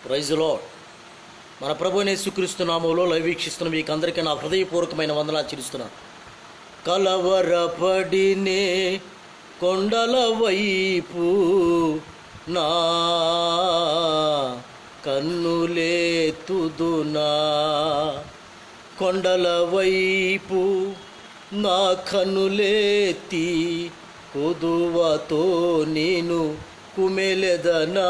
ప్రైజులో మన ప్రభుని యేసుక్రీస్తు నామంలో లైవ్ వీక్షిస్తున్న మీకు అందరికీ నా హృదయపూర్వకమైన వందనాలు చెల్లిస్తున్నాను కలవరపడినే కొండల వైపు నా కన్నులేతుదునా కొండల వైపు నా కన్నులేతి కొదువతో నేను కుమెలెదనా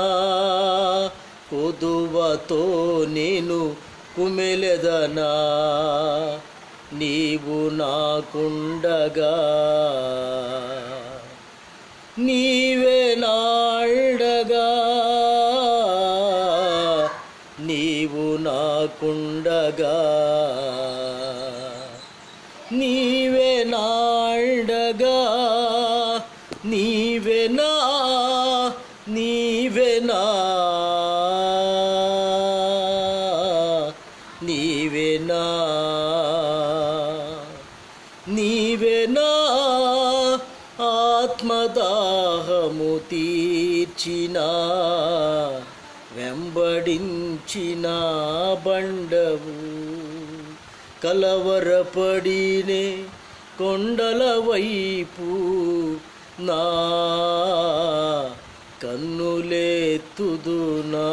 కొదువతో నేను కుమెలెదనా నీవు నాకుండగా నీవే నాళ్ళగా నీవు నాకుండగా నీవే నాళ్ళగా నీవే నా నీవే నా నీవే నా నీవే నా ఆత్మదాహము తీర్చిన వెంబడించిన బండవు కలవరపడినే కొండల వైపు నా కన్నులేతుదునా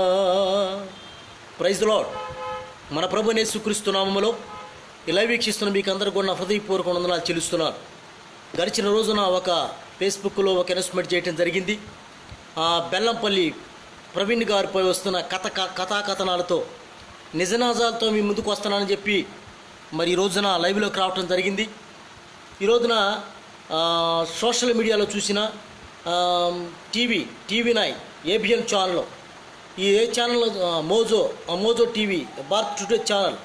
ప్రైజ్ లాడ్ మన ప్రభునే సుక్రీస్తునామములో ఇలా వీక్షిస్తున్న మీకు అందరూ కూడా నా హృదయపూర్వక వందనాలు చెల్లిస్తున్నాను గడిచిన రోజున ఒక ఫేస్బుక్లో ఒక అనౌన్స్మెంట్ చేయడం జరిగింది ఆ బెల్లంపల్లి ప్రవీణ్ గారిపై వస్తున్న కథ కథాకథనాలతో నిజనాజాలతో మీ ముందుకు వస్తున్నానని చెప్పి మరి ఈ రోజున లైవ్లోకి రావటం జరిగింది ఈ రోజున ఆ, సోషల్ మీడియాలో చూసిన ఆ, TV TV nine ABN channel ఈ ఏ ఛానల్లో ఆ, మోజో ఆ Mojo TV Bharat Today channel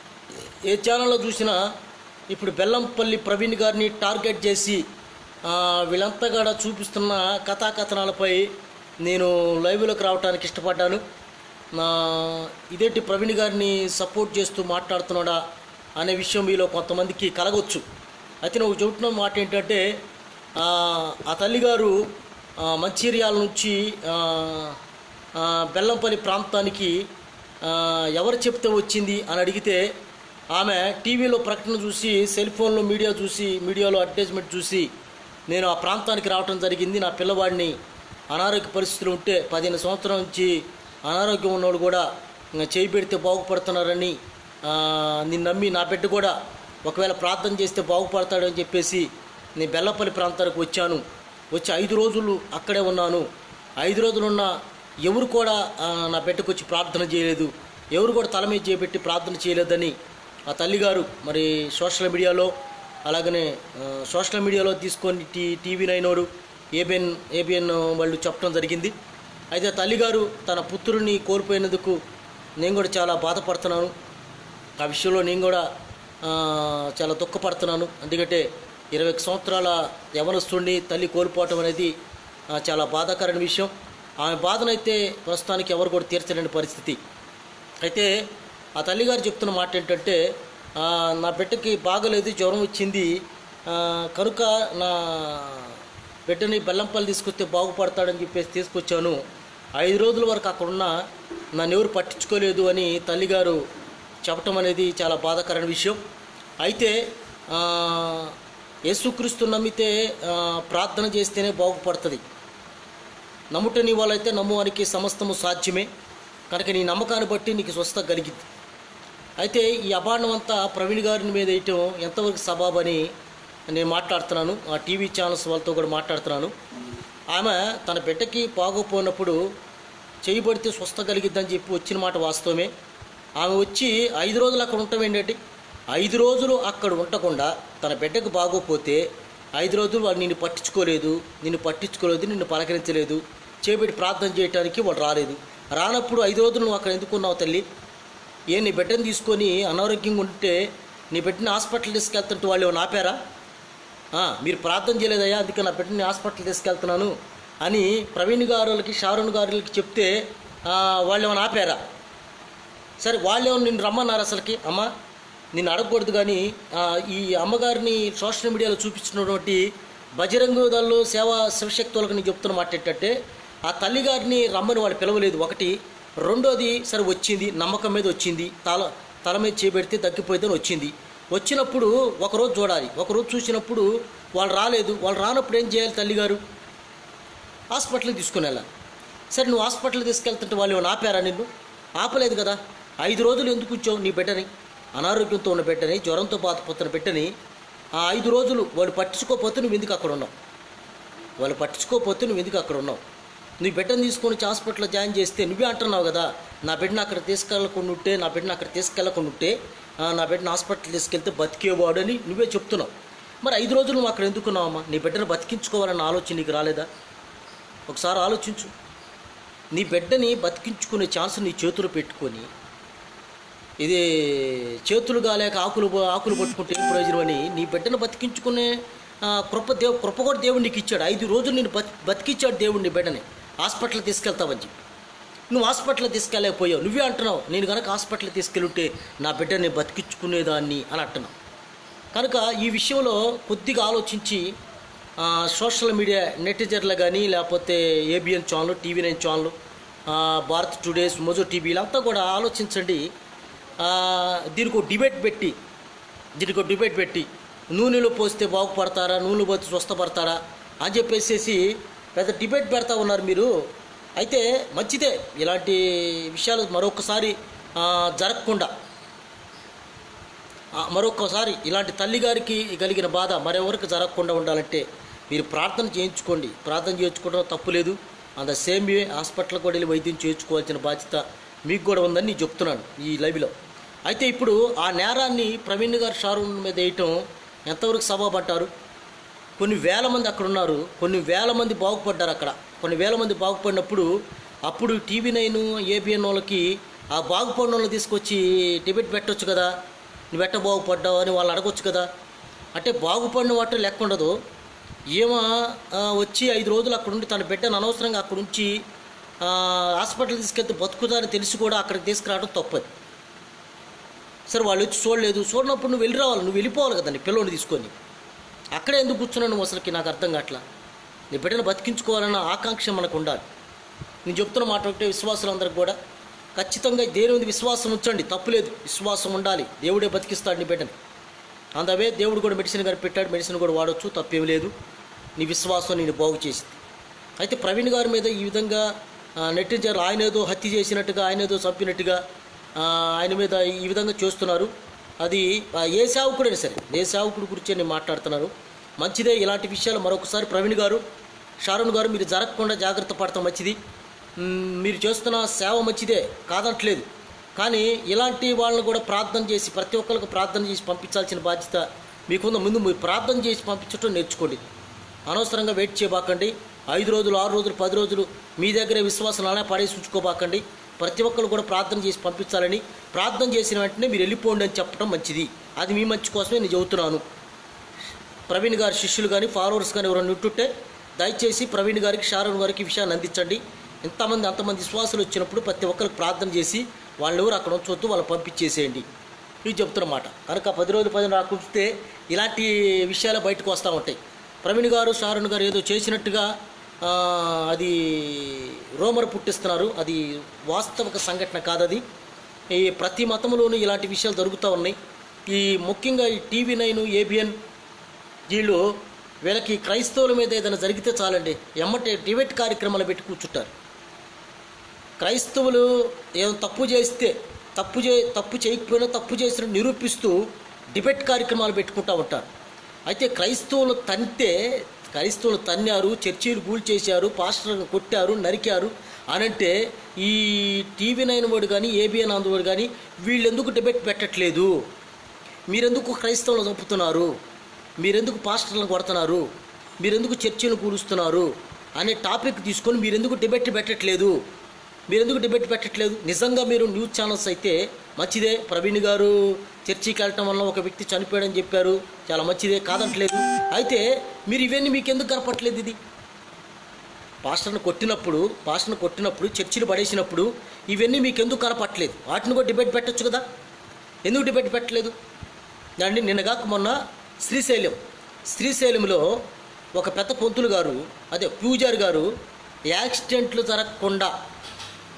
ఏ ఛానల్లో చూసినా ఇప్పుడు బెల్లంపల్లి ప్రవీణ్ గారిని టార్గెట్ చేసి ఆ, వీళ్ళంతా కూడా చూపిస్తున్న కథాకథనాలపై నేను లైవ్లోకి రావడానికి ఇష్టపడ్డాను నా ఇదేంటి ప్రవీణ్ గారిని సపోర్ట్ చేస్తూ మాట్లాడుతున్నాడా అనే విషయం మీలో కొంతమందికి కలగొచ్చు అయితే నువ్వు చెబుతున్న మాట ఏంటంటే ఆ, ఆ తల్లిగారు ఆ, మంచిర్యాల నుంచి ఆ, ఆ, బెల్లంపల్లి ప్రాంతానికి ఆ, ఎవరు చెప్తే వచ్చింది అని అడిగితే ఆమె టీవీలో ప్రకటన చూసి సెల్ ఫోన్లో మీడియా చూసి మీడియాలో అడ్వర్టైజ్మెంట్ చూసి నేను ఆ ప్రాంతానికి రావటం జరిగింది నా పిల్లవాడిని అనారోగ్య పరిస్థితులు ఉంటే పదిహేను సంవత్సరాల నుంచి అనారోగ్యం ఉన్నవాడు కూడా ఇంకా చేయి పెడితే బాగుపడుతున్నారని ఆ, నిన్ను నమ్మి నా బిడ్డ కూడా ఒకవేళ ప్రార్థన చేస్తే బాగుపడతాడని చెప్పేసి నేను బెల్లపల్లి ప్రాంతానికి వచ్చాను వచ్చి ఐదు రోజులు అక్కడే ఉన్నాను ఐదు రోజులు ఉన్న ఎవరు కూడా ఆ, నా బిడ్డకు వచ్చి ప్రార్థన చేయలేదు ఎవరు కూడా తల మీద చేపెట్టి ప్రార్థన చేయలేదని ఆ తల్లిగారు మరి సోషల్ మీడియాలో అలాగనే ఆ, సోషల్ మీడియాలో తీసుకొని టీ టీవీ నైనోడు ఏబిఎన్ ఏబిఎన్ వాళ్ళు చెప్పడం జరిగింది అయితే ఆ తల్లిగారు తన పుత్రుడిని కోల్పోయినందుకు నేను కూడా చాలా బాధపడుతున్నాను ఆ విషయంలో నేను కూడా ఆ, చాలా దుఃఖపడుతున్నాను ఎందుకంటే ఇరవై ఒక్క సంవత్సరాల యవనస్తుడిని తల్లి కోల్పోవటం అనేది ఆ, చాలా బాధాకరమైన విషయం ఆమె బాధనైతే ప్రస్తుతానికి ఎవరు కూడా తీర్చలేని పరిస్థితి అయితే ఆ తల్లిగారు చెప్తున్న మాట ఏంటంటే ఆ, నా బిడ్డకి బాగలేదు జ్వరం వచ్చింది ఆ, కనుక నా బిడ్డని బెల్లంపల్లి తీసుకొస్తే బాగుపడతాడని చెప్పేసి తీసుకొచ్చాను ఐదు రోజుల వరకు అక్కడున్న నన్ను ఎవరు పట్టించుకోలేదు అని తల్లిగారు చెప్పటం అనేది చాలా బాధాకరమైన విషయం అయితే ఆ, యేసుక్రీస్తు నమ్మితే ఆ, ప్రార్థన చేస్తేనే బాగుపడుతుంది నమ్ముట నీ వాళ్ళైతే నమ్మువానికి సమస్తము సాధ్యమే కనుక నీ నమ్మకాన్ని బట్టి నీకు స్వస్థత కలిగింది అయితే ఈ అభాండం అంతా ప్రవీణ్ గారి మీద వేయటం ఎంతవరకు సబాబని నేను మాట్లాడుతున్నాను ఆ టీవీ ఛానల్స్ వాళ్ళతో కూడా మాట్లాడుతున్నాను ఆమె తన బిడ్డకి బాగోపోయినప్పుడు చేయబడితే స్వస్థ కలిగిద్దని చెప్పి వచ్చిన మాట వాస్తవమే ఆమె వచ్చి ఐదు రోజులు అక్కడ ఉండటం ఏంటంటే ఐదు రోజులు అక్కడ ఉండకుండా తన బిడ్డకు బాగోపోతే ఐదు రోజులు వాళ్ళు నిన్ను పట్టించుకోలేదు నిన్ను పట్టించుకోలేదు నిన్ను పలకరించలేదు చేపెట్టి ప్రార్థన చేయడానికి వాళ్ళు రాలేదు రానప్పుడు ఐదు రోజులు నువ్వు అక్కడ ఎందుకున్నావు తల్లి ఏ నీ బిడ్డను తీసుకొని అనారోగ్యంగా ఉంటే నీ బిడ్డని హాస్పిటల్ తీసుకెళ్తుంటే వాళ్ళు ఏమైనా ఆపారా ఆ, మీరు ప్రార్థన చేయలేదయ్యా అందుకే నా బిడ్డని హాస్పిటల్ తీసుకెళ్తున్నాను అని ప్రవీణ్ గారులకి షారుణ్ గారులకి చెప్తే ఆ, వాళ్ళు ఏమైనా ఆపారా సరే వాళ్ళు ఏమైనా నిన్ను రమ్మన్నారు అసలుకి అమ్మ నిన్ను అడగకూడదు కానీ ఆ, ఈ అమ్మగారిని సోషల్ మీడియాలో చూపించినటువంటి బజరంగ దళాలు సేవా శివశక్తులకు నేను చెప్తున్న మాట ఏంటంటే ఆ తల్లిగారిని రమ్మని వాళ్ళు పిలవలేదు ఒకటి రెండోది సరే వచ్చింది నమ్మకం మీద వచ్చింది తల తల మీద చేపెడితే తగ్గిపోయిందని వచ్చింది వచ్చినప్పుడు ఒకరోజు చూడాలి ఒకరోజు చూసినప్పుడు వాళ్ళు రాలేదు వాళ్ళు రానప్పుడు ఏం చేయాలి తల్లిగారు హాస్పిటల్కి తీసుకుని వెళ్ళాలి సరే నువ్వు హాస్పిటల్కి తీసుకెళ్తుంటే వాళ్ళు ఏమైనా ఆపారా నిన్ను ఆపలేదు కదా ఐదు రోజులు ఎందుకు ఉంచావు నీ బిడ్డని అనారోగ్యంతో ఉన్న బిడ్డని జ్వరంతో బాధపోతున్న బిడ్డని ఆ ఐదు రోజులు వాళ్ళు పట్టించుకోకపోతే నువ్వు ఎందుకు అక్కడ ఉన్నావు వాళ్ళు పట్టించుకోకపోతే నువ్వు ఎందుకు అక్కడ ఉన్నావు నీ బిడ్డను తీసుకొని వచ్చి హాస్పిటల్లో జాయిన్ చేస్తే నువ్వే అంటున్నావు కదా నా బిడ్డను అక్కడ తీసుకెళ్ళకుండా ఉంటే నా బిడ్డను అక్కడ తీసుకెళ్ళకుండా ఉంటే ఆ, నా బిడ్డను హాస్పిటల్ తీసుకెళ్తే బతికేవాడు అని నువ్వే చెప్తున్నావు మరి ఐదు రోజులు నువ్వు అక్కడ ఎందుకున్నావమ్మా నీ బిడ్డను బతికించుకోవాలన్న ఆలోచన నీకు రాలేదా ఒకసారి ఆలోచించు నీ బిడ్డని బతికించుకునే ఛాన్స్ నీ చేతులు పెట్టుకొని ఇది చేతులు గాలేక ఆకులు ఆకులు పట్టుకుంటే ఏం ప్రయోజనం అని నీ బిడ్డను బతికించుకునే ఆ, కృప దేవు కృప కూడా దేవుడు నీకు ఇచ్చాడు ఐదు రోజులు నేను బతి బతికిచ్చాడు దేవుడు నీ బిడ్డని హాస్పిటల్ తీసుకెళ్తావని చెప్పి నువ్వు హాస్పిటల్ తీసుకెళ్ళకపోయావు నువ్వే అంటున్నావు నేను కనుక హాస్పిటల్ తీసుకెళ్ళుంటే నా బిడ్డని బతికించుకునేదాన్ని అని అంటున్నావు కనుక ఈ విషయంలో కొద్దిగా ఆలోచించి ఆ, సోషల్ మీడియా నెటిజర్లు కానీ లేకపోతే ABN channel TV nine channel ఆ, భారత్ టుడేస్ మొజో టీవీ ఇలాంతా కూడా ఆలోచించండి ఆ, దీనికి ఒక డిబేట్ పెట్టి దీనికి ఒక డిబేట్ పెట్టి నూనెలో పోస్తే బాగుపడతారా నూనెలో పోతే స్వస్థపడతారా అని చెప్పేసి పెద్ద డిబేట్ పెడతా ఉన్నారు మీరు అయితే మంచిదే ఇలాంటి విషయాలు మరొకసారి ఆ, జరగకుండా ఆ, మరొకసారి ఇలాంటి తల్లిగారికి కలిగిన బాధ మరెవరికి జరగకుండా ఉండాలంటే మీరు ప్రార్థన చేయించుకోండి ప్రార్థన చేయించుకోవడం తప్పు లేదు అంత సేమ్ వే హాస్పిటల్ కూడా వెళ్ళి వైద్యం చేయించుకోవాల్సిన బాధ్యత మీకు కూడా ఉందని నేను చెప్తున్నాను ఈ లైవ్లో అయితే ఇప్పుడు ఆ నేరాన్ని ప్రవీణ్ గారు షారూన్ మీద వేయటం ఎంతవరకు సభాపడ్డారు కొన్ని వేల మంది అక్కడ ఉన్నారు కొన్ని వేల మంది బాగుపడ్డారు అక్కడ కొన్ని వేల మంది బాగుపడినప్పుడు అప్పుడు టీవీ నైన్ ఏబిఎన్ వాళ్ళకి ఆ బాగుపడిన వాళ్ళని తీసుకొచ్చి టికెట్ పెట్టొచ్చు కదా నువ్వు ఎట్ట బాగుపడ్డావు అని వాళ్ళు అడగొచ్చు కదా అంటే బాగుపడిన వాటి లెక్క ఉండదు ఏమో ఆ, వచ్చి ఐదు రోజులు అక్కడ ఉండి తన బిడ్డను అనవసరంగా అక్కడ ఉంచి ఆ, హాస్పిటల్ తీసుకెళ్తే బతుకుతారని తెలిసి కూడా అక్కడికి తీసుకురావడం తప్పది సరే వాళ్ళు వచ్చి చూడలేదు చూడనప్పుడు నువ్వు వెళ్ళి రావాలి నువ్వు వెళ్ళిపోవాలి కదా నీ పిల్లోని తీసుకొని అక్కడే ఎందుకు కూర్చున్నాను నువ్వు అసలుకి నాకు అర్థం కావట్లా నీ బిడ్డను బతికించుకోవాలన్న ఆకాంక్ష మనకు ఉండాలి నేను చెప్తున్న మాట ఒకటే విశ్వాసులందరికీ కూడా ఖచ్చితంగా దేవుని మీద విశ్వాసం ఉంచండి తప్పులేదు విశ్వాసం ఉండాలి దేవుడే బతికిస్తాడు నీ బిడ్డని అందువే దేవుడు కూడా మెడిసిన్ గారు పెట్టాడు మెడిసిన్ కూడా వాడొచ్చు తప్పేం లేదు నీ విశ్వాసం నేను బాగు చేసింది అయితే ప్రవీణ్ గారి మీద ఈ విధంగా ఆ, నెట్టించారు ఆయన ఏదో హత్య చేసినట్టుగా ఆయన ఏదో చంపినట్టుగా ఆ, ఆయన మీద ఈ విధంగా చేస్తున్నారు అది ఆ, ఏ సేవకుడైనా సరే ఏ సేవకుడి గురించి నేను మాట్లాడుతున్నాను మంచిదే ఇలాంటి విషయాలు మరొకసారి ప్రవీణ్ గారు షారుణ్ గారు మీరు జరగకుండా జాగ్రత్త పడతాం మంచిది మ్, మీరు చేస్తున్న సేవ మంచిదే కాదంటలేదు కానీ ఇలాంటి వాళ్ళని కూడా ప్రార్థన చేసి ప్రతి ఒక్కరికి ప్రార్థన చేసి పంపించాల్సిన బాధ్యత మీకుంద ముందు మీరు ప్రార్థన చేసి పంపించడం నేర్చుకోండి అనవసరంగా వెయిట్ చేయబాకండి ఐదు రోజులు ఆరు రోజులు పది రోజులు మీ దగ్గరే విశ్వాసం అలా పడేసి ఉంచుకోబాకండి ప్రతి ఒక్కరు కూడా ప్రార్థన చేసి పంపించాలని ప్రార్థన చేసిన వెంటనే మీరు వెళ్ళిపోండి అని చెప్పడం మంచిది అది మీ మంచి కోసమే నేను చెబుతున్నాను ప్రవీణ్ గారి శిష్యులు కానీ ఫాలోవర్స్ కానీ ఎవరైనా ఉంటుంటే దయచేసి ప్రవీణ్ గారికి షారూన్ గారికి ఈ విషయాన్ని అందించండి ఎంతమంది అంతమంది విశ్వాసులు వచ్చినప్పుడు ప్రతి ఒక్కరికి ప్రార్థన చేసి వాళ్ళు ఎవరు అక్కడ ఉంచొద్దు వాళ్ళు పంపించేసేయండి ఇది చెప్తున్నమాట కనుక పది రోజులు పది రాకుంటే ఇలాంటి విషయాలు బయటకు వస్తూ ఉంటాయి ప్రవీణ్ గారు షారుణ్ గారు ఏదో చేసినట్టుగా ఆ, అది రోమర్ పుట్టిస్తున్నారు అది వాస్తవిక సంఘటన కాదది ఈ ప్రతి మతంలోనూ ఇలాంటి విషయాలు జరుగుతూ ఉన్నాయి ఈ ముఖ్యంగా ఈ టీవీ నైన్ ఏబిఎన్ వీళ్ళు వీళ్ళకి క్రైస్తవుల మీద ఏదైనా జరిగితే చాలండి ఎమ్మటే డిబేట్ కార్యక్రమాలు పెట్టి కూర్చుంటారు క్రైస్తవులు ఏదో తప్పు చేస్తే తప్పు చే తప్పు చేయకపోయినా తప్పు చేసిన నిరూపిస్తూ డిబేట్ కార్యక్రమాలు పెట్టుకుంటూ ఉంటారు అయితే క్రైస్తవులు తంతే క్రైస్తవులు తన్నారు చర్చీలు గూల్ చేశారు పాస్టర్లను కొట్టారు నరికారు అనంటే ఈ టీవీ నైన్ వాడు కానీ ఏబిఎన్ అందువాడు కానీ వీళ్ళెందుకు డిబేట్ పెట్టట్లేదు మీరెందుకు క్రైస్తవులు చంపుతున్నారు మీరెందుకు పాస్టర్లను కొడుతున్నారు మీరెందుకు చర్చిలను కూలుస్తున్నారు అనే టాపిక్ తీసుకొని మీరెందుకు డిబేట్ పెట్టట్లేదు మీరెందుకు డిబేట్ పెట్టట్లేదు నిజంగా మీరు న్యూస్ ఛానల్స్ అయితే మంచిదే ప్రవీణ్ గారు చర్చికి వెళ్ళటం వల్ల ఒక వ్యక్తి చనిపోయాడని చెప్పారు చాలా మంచిదే కాదంటలేదు అయితే మీరు ఇవన్నీ మీకు ఎందుకు కనపట్లేదు ఇది పాస్టర్ను కొట్టినప్పుడు పాస్టర్ను కొట్టినప్పుడు చర్చిలు పడేసినప్పుడు ఇవన్నీ మీకు ఎందుకు కనపట్లేదు వాటిని కూడా డిబేట్ పెట్టొచ్చు కదా ఎందుకు డిబేట్ పెట్టలేదు దాన్ని నిన్నగాక మొన్న శ్రీశైలం శ్రీశైలంలో ఒక పెద్ద పొంతులు గారు అదే పూజారి గారు యాక్సిడెంట్లు జరగకుండా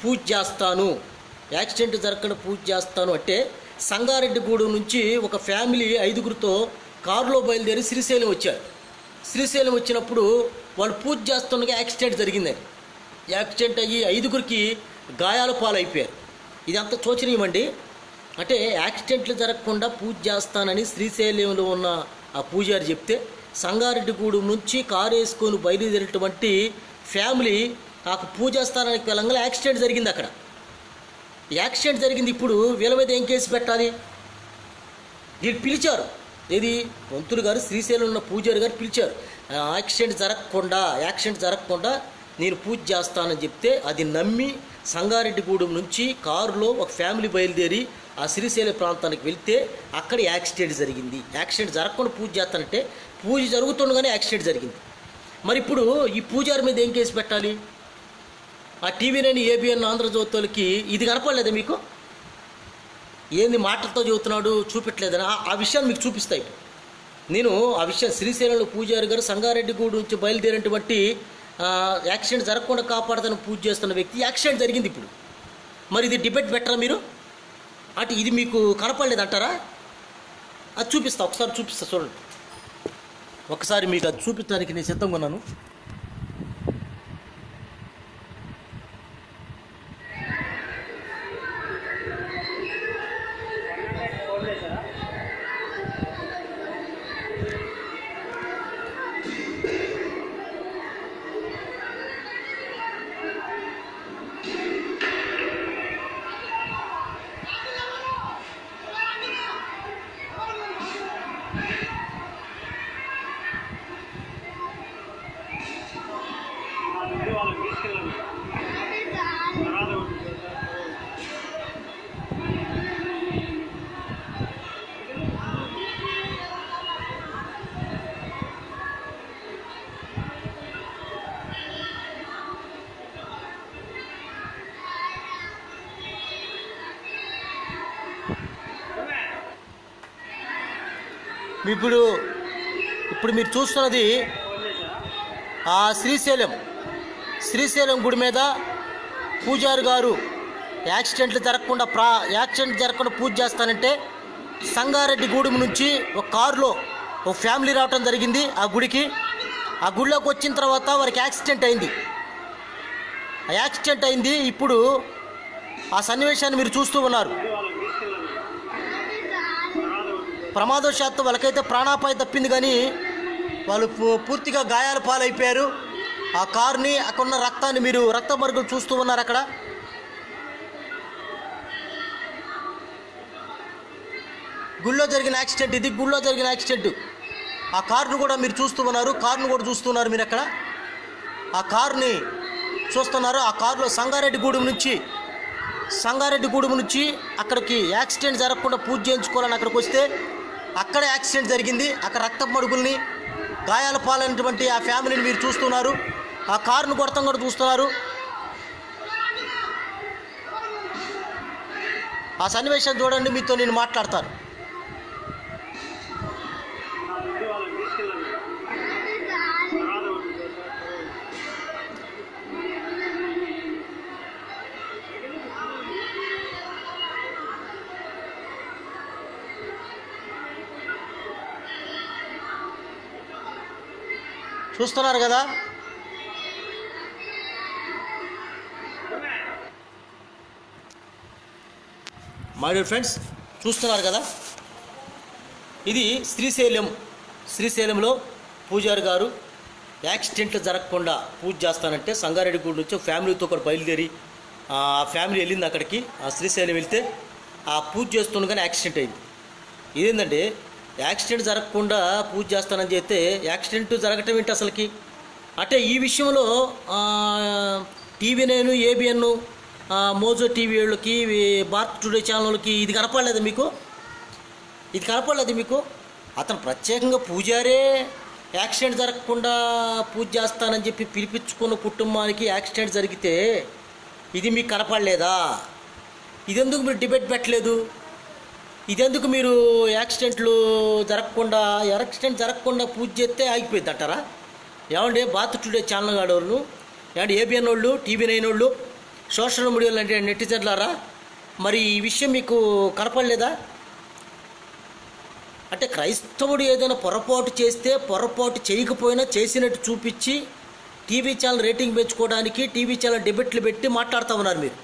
పూజ చేస్తాను యాక్సిడెంట్ జరగకుండా పూజ చేస్తాను అంటే సంగారెడ్డిగూడెం నుంచి ఒక ఫ్యామిలీ ఐదుగురితో కారులో బయలుదేరి శ్రీశైలం వచ్చారు శ్రీశైలం వచ్చినప్పుడు వాళ్ళు పూజ చేస్తుండగా యాక్సిడెంట్ జరిగిందని యాక్సిడెంట్ అయ్యి ఐదుగురికి గాయాల పాలైపోయారు ఇదంతా శోచనీయమండి అంటే యాక్సిడెంట్లు జరగకుండా పూజ చేస్తానని శ్రీశైలంలో ఉన్న ఆ పూజారి చెప్తే సంగారెడ్డిగూడెం నుంచి కారు వేసుకొని బయలుదేరేటువంటి ఫ్యామిలీ నాకు పూజ చేస్తానని వెళ్ళంగా యాక్సిడెంట్ జరిగింది అక్కడ యాక్సిడెంట్ జరిగింది ఇప్పుడు వీళ్ళ మీద ఏం కేసు పెట్టాలి వీళ్ళు పిలిచారు ఏది పంతులు గారు శ్రీశైలం ఉన్న పూజారి గారు పిలిచారు ఆ, యాక్సిడెంట్ జరగకుండా యాక్సిడెంట్ జరగకుండా నేను పూజ చేస్తానని చెప్తే అది నమ్మి సంగారెడ్డిగూడెం నుంచి కారులో ఒక ఫ్యామిలీ బయలుదేరి ఆ శ్రీశైలం ప్రాంతానికి వెళ్తే అక్కడ యాక్సిడెంట్ జరిగింది యాక్సిడెంట్ జరగకుండా పూజ చేస్తానంటే పూజ జరుగుతుండగానే యాక్సిడెంట్ జరిగింది మరి ఇప్పుడు ఈ పూజారి మీద ఏం కేసు పెట్టాలి ఆ టీవీ నైన్ ఏబిఎన్ ఆంధ్రజ్యోతులకి ఇది కనపడలేదా మీకు ఏంది మాటలతో చెబుతున్నాడు చూపెట్టలేదని ఆ- ఆ విషయాన్ని మీకు చూపిస్తాయి నేను ఆ విషయం శ్రీశైలంలో పూజారి గారు సంగారెడ్డిగూడు నుంచి బయలుదేరినటువంటి ఆ, యాక్సిడెంట్ జరగకుండా కాపాడుతాను పూజ చేస్తున్న వ్యక్తి యాక్సిడెంట్ జరిగింది ఇప్పుడు మరి ఇది డిబేట్ పెట్టరా మీరు అటు ఇది మీకు కనపడలేదు అంటారా అది చూపిస్తా ఒకసారి చూపిస్తా చూడండి ఒకసారి మీకు అది చూపించడానికి నేను సిద్ధంగా ఉన్నాను వాళ్ళకి తీసుకెళ్ళండి తర్వాత ఇప్పుడు ఇప్పుడు మీరు చూస్తున్నది ఆ శ్రీశైలం శ్రీశైలం గుడి మీద పూజారి గారు యాక్సిడెంట్లు జరగకుండా ప్రా యాక్సిడెంట్ జరగకుండా పూజ చేస్తానంటే సంగారెడ్డి గూడెం నుంచి ఒక కారులో ఒక ఫ్యామిలీ రావటం జరిగింది ఆ గుడికి ఆ గుడిలోకి వచ్చిన తర్వాత వారికి యాక్సిడెంట్ అయింది ఆ యాక్సిడెంట్ అయింది ఇప్పుడు ఆ సన్నివేశాన్ని మీరు చూస్తూ ఉన్నారు వాళ్ళకి తీసుకెళ్ళండి తర్వాత ప్రమాదవశాత్తు వాళ్ళకైతే ప్రాణాపాయ తప్పింది కానీ వాళ్ళు పూ- పూర్తిగా గాయాల పాలైపోయారు ఆ కారుని అక్కడ ఉన్న రక్తాన్ని మీరు రక్త మరుగులు చూస్తూ ఉన్నారు అక్కడ గుళ్ళో జరిగిన యాక్సిడెంట్ ఇది గుళ్ళో జరిగిన యాక్సిడెంట్ ఆ కారును కూడా మీరు చూస్తూ ఉన్నారు కారును కూడా చూస్తున్నారు మీరు అక్కడ ఆ కారుని చూస్తున్నారు ఆ కారులో సంగారెడ్డిగూడెం నుంచి సంగారెడ్డిగూడెం నుంచి అక్కడికి యాక్సిడెంట్ జరగకుండా పూజ చేయించుకోవాలని అక్కడికి వస్తే అక్కడ యాక్సిడెంట్ జరిగింది అక్కడ రక్త మడుగుల్ని గాయాల పాలైనటువంటి ఆ ఫ్యామిలీని మీరు చూస్తున్నారు ఆ కారును కొడతాం కూడా చూస్తున్నారు ఆ సన్నివేశం చూడండి మీతో నేను మాట్లాడతాను నా ముందు వాళ్ళకి తీసుకెళ్ళండి తర్వాత చూస్తున్నారు కదా మై డియర్ ఫ్రెండ్స్ చూస్తున్నారు కదా ఇది శ్రీశైలం శ్రీశైలంలో పూజారి గారు యాక్సిడెంట్లు జరగకుండా పూజ చేస్తానంటే సంగారెడ్డి గుడి నుంచి ఫ్యామిలీతో కూడా బయలుదేరి ఆ ఫ్యామిలీ వెళ్ళింది అక్కడికి ఆ శ్రీశైలం వెళ్తే ఆ పూజ చేస్తుండగానే యాక్సిడెంట్ అయింది ఇదేంటంటే యాక్సిడెంట్ జరగకుండా పూజ చేస్తానని చెప్తే యాక్సిడెంట్ జరగటం ఏంటి అసలుకి అంటే ఈ విషయంలో ఆ, టీవీ నేను ఏబిఎన్ మోజో టీవీ వాళ్ళకి భారత్ టుడే ఛానల్కి ఇది కనపడలేదు మీకు ఇది కనపడలేదు మీకు అతను ప్రత్యేకంగా పూజారే యాక్సిడెంట్ జరగకుండా పూజ చేస్తానని చెప్పి పిలిపించుకున్న కుటుంబానికి యాక్సిడెంట్ జరిగితే ఇది మీకు కనపడలేదా ఇదెందుకు మీరు డిబేట్ పెట్టలేదు ఇదెందుకు మీరు యాక్సిడెంట్లు జరగకుండా యాక్సిడెంట్ జరగకుండా పూజ చేస్తే ఆగిపోయింది అంటారా ఏమండి బాత్ టుడే ఛానల్ ఆడవాళ్ళు ఏమంటే ఏబిఎన్ వాళ్ళు టీవీ నైన్ వాళ్ళు సోషల్ మీడియాలో అంటే నెటిజన్లారా మరి ఈ విషయం మీకు కనపడలేదా అంటే క్రైస్తవుడు ఏదైనా పొరపాటు చేస్తే పొరపాటు చేయకపోయినా చేసినట్టు చూపించి టీవీ ఛానల్ రేటింగ్ పెంచుకోవడానికి టీవీ ఛానల్ డిబెట్లు పెట్టి మాట్లాడుతూ ఉన్నారు మీరు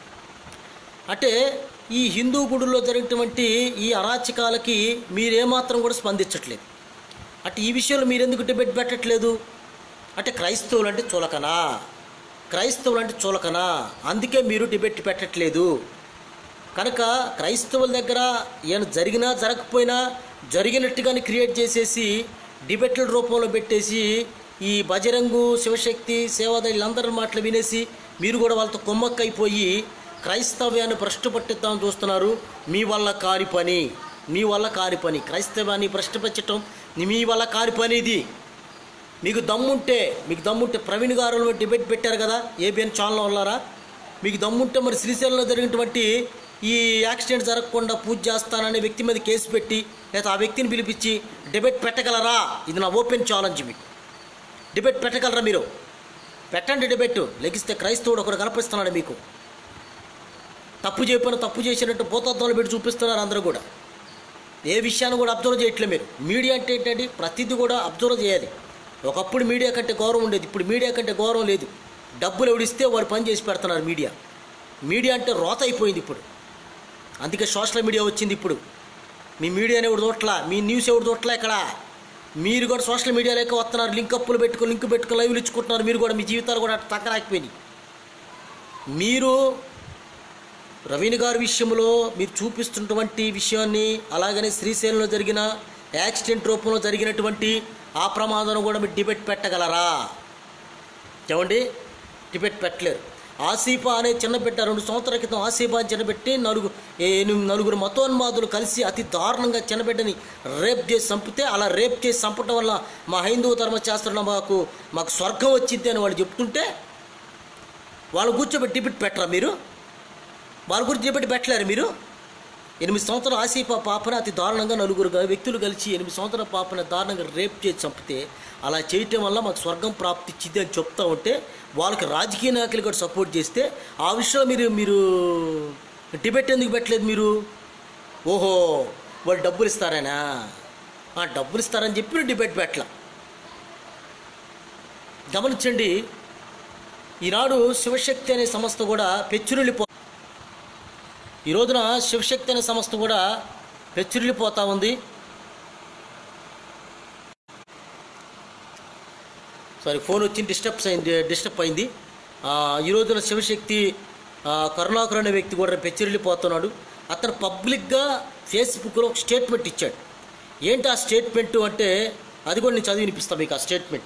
అంటే ఈ హిందూ గుడుల్లో జరిగినటువంటి ఈ అరాచకాలకి మీరేమాత్రం కూడా స్పందించట్లేదు అంటే ఈ విషయంలో మీరెందుకు డిబేట్ పెట్టట్లేదు అంటే క్రైస్తవులు అంటే చులకనా క్రైస్తవులు అంటే చులకనా అందుకే మీరు డిబేట్ పెట్టట్లేదు కనుక క్రైస్తవుల దగ్గర ఏమైనా జరిగినా జరగకపోయినా జరిగినట్టుగానే క్రియేట్ చేసేసి డిబేట్ల రూపంలో పెట్టేసి ఈ బజరంగు శివశక్తి సేవాద వీళ్ళందరి మాటలు వినేసి మీరు కూడా వాళ్ళతో కొమ్మక్కైపోయి క్రైస్తవ్యాన్ని భ్రష్టు పట్టిద్దామని చూస్తున్నారు మీ వల్ల కాని పని మీ వల్ల కాని పని క్రైస్తవ్యాన్ని భ్రష్టుపచ్చటం మీ వల్ల కాని పని ఇది మీకు దమ్ముంటే మీకు దమ్ముంటే ప్రవీణ్ గారు డిబేట్ పెట్టారు కదా ఏబిఎన్ ఛానల్ వల్లారా మీకు దమ్ముంటే మరి శ్రీశైలంలో జరిగినటువంటి ఈ యాక్సిడెంట్ జరగకుండా పూజ చేస్తాననే వ్యక్తి మీద కేసు పెట్టి లేదా ఆ వ్యక్తిని పిలిపించి డిబేట్ పెట్టగలరా ఇది నా ఓపెన్ ఛాలెంజ్ మీకు డిబేట్ పెట్టగలరా మీరు పెట్టండి డిబేట్ లెగిస్తే క్రైస్తవుడు ఒకడు కనిపిస్తున్నాడు మీకు తప్పు చెప్పిన తప్పు చేసినట్టు భూతత్వంలో పెట్టి చూపిస్తున్నారు అందరూ కూడా ఏ విషయాన్ని కూడా అబ్జర్వ్ చేయట్లేదు మీరు మీడియా అంటే ఏంటండి ప్రతిదీ కూడా అబ్జర్వ్ చేయాలి ఒకప్పుడు మీడియా కంటే గౌరవం ఉండేది ఇప్పుడు మీడియా కంటే గౌరవం లేదు డబ్బులు ఎవడిస్తే వారు పని చేసి పెడుతున్నారు మీడియా మీడియా అంటే రోత అయిపోయింది ఇప్పుడు అందుకే సోషల్ మీడియా వచ్చింది ఇప్పుడు మీ మీడియాని ఎవడు చూడట్లా మీ న్యూస్ ఎవడు చూడట్లా ఇక్కడ మీరు కూడా సోషల్ మీడియాలోకి వస్తున్నారు లింక్ అప్పులు పెట్టుకుని లింక్ పెట్టుకుని లైవ్లు ఇచ్చుకుంటున్నారు మీరు కూడా మీ జీవితాలు కూడా అట్లా తగ్గరాకపోయినాయి మీరు రవీణ్ గారి విషయంలో మీరు చూపిస్తున్నటువంటి విషయాన్ని అలాగనే శ్రీశైలంలో జరిగిన యాక్సిడెంట్ రూపంలో జరిగినటువంటి ఆ ప్రమాదం కూడా మీరు డిబేట్ పెట్టగలరా ఏమండి డిబేట్ పెట్టలేరు ఆసీఫా అనే చిన్న బిడ్డ రెండు సంవత్సరాల క్రితం ఆసీఫా అని చిన్నబెట్టి నలుగురు ఎనిమిది నలుగురు మతోన్మాదులు కలిసి అతి దారుణంగా చిన్నబిడ్డని రేప్ చేసి చంపితే అలా రేప్ చేసి చంపటం వల్ల మా హైందవ ధర్మశాస్త్రంలో మాకు మాకు స్వర్గం వచ్చింది అని వాళ్ళు చెప్తుంటే వాళ్ళు కూర్చోబెట్టి డిబేట్ పెట్టరా మీరు వాళ్ళ గురించి డిబేట్ పెట్టలేరు మీరు ఎనిమిది సంవత్సరాల ఆసీపా పాపని అతి దారుణంగా నలుగురు గ- వ్యక్తులు కలిసి ఎనిమిది సంవత్సరాల పాపని దారుణంగా రేప్ చేసి చంపితే అలా చేయటం వల్ల మాకు స్వర్గం ప్రాప్తిచ్చింది అని చెప్తా ఉంటే వాళ్ళకి రాజకీయ నాయకులు కూడా సపోర్ట్ చేస్తే ఆ విషయంలో మీరు మీరు డిబేట్ ఎందుకు పెట్టలేదు మీరు ఓహో వాళ్ళు డబ్బులు ఇస్తారనా ఆ డబ్బులు ఇస్తారని చెప్పి మీరు డిబేట్ పెట్టలా గమనించండి ఈనాడు శివశక్తి అనే సంస్థ కూడా పెచ్చురులిపో ఈ రోజున శివశక్తి అనే సంస్థ కూడా పెచ్చురిల్లిపోతా ఉంది సారీ ఫోన్ వచ్చి డిస్టర్బ్స్ అయింది డిస్టర్బ్ అయింది ఆ, ఈ రోజున శివశక్తి ఆ, కరుణాకర్ అనే వ్యక్తి కూడా పెచ్చిరిల్లిపోతున్నాడు అతను పబ్లిక్గా ఫేస్బుక్లో ఒక స్టేట్మెంట్ ఇచ్చాడు ఏంటి ఆ స్టేట్మెంట్ అంటే అది కూడా నేను చదివి వినిపిస్తాను మీకు ఆ స్టేట్మెంట్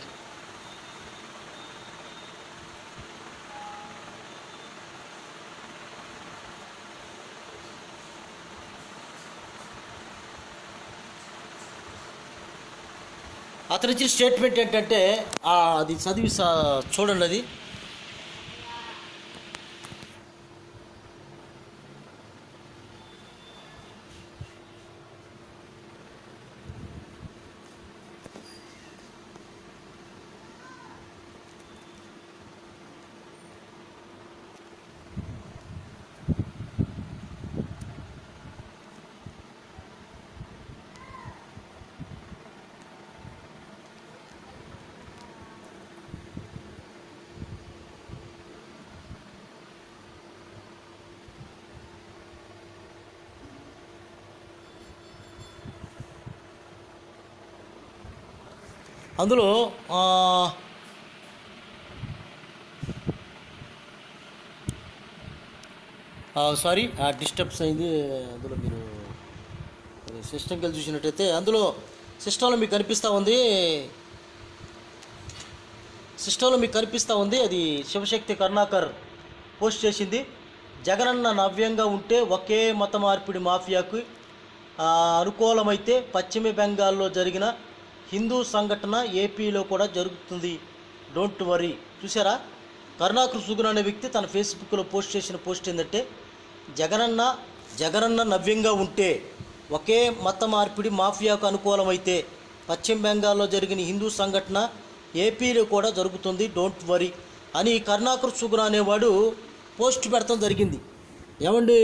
అతను ఇచ్చిన స్టేట్మెంట్ ఏంటంటే ఆ, అది చదివి సా- చూడండి అది అందులో ఆ, ఆ, సారీ ఆ డిస్టర్బ్స్ అయింది అందులో మీరు సిస్టమ్కి వెళ్ళి చూసినట్టయితే అందులో సిస్టంలో మీకు కనిపిస్తూ ఉంది సిస్టంలో మీకు కనిపిస్తూ ఉంది అది శివశక్తి కరుణాకర్ పోస్ట్ చేసింది జగనన్న నవ్యంగా ఉంటే ఒకే మత మార్పిడి మాఫియాకు ఆ, అనుకూలమైతే పశ్చిమ బెంగాల్లో జరిగిన హిందూ సంఘటన ఏపీలో కూడా జరుగుతుంది డోంట్ వరీ చూసారా కరుణాకర్ సుగున్ అనే వ్యక్తి తన ఫేస్బుక్లో పోస్ట్ చేసిన పోస్ట్ ఏంటంటే జగనన్న జగనన్న నవ్యంగా ఉంటే ఒకే మత మార్పిడి మాఫియాకు అనుకూలమైతే పశ్చిమ బెంగాల్లో జరిగిన హిందూ సంఘటన ఏపీలో కూడా జరుగుతుంది డోంట్ వరీ అని కరుణాకర్ సుగుణ అనేవాడు పోస్ట్ పెడతాం జరిగింది ఏమండి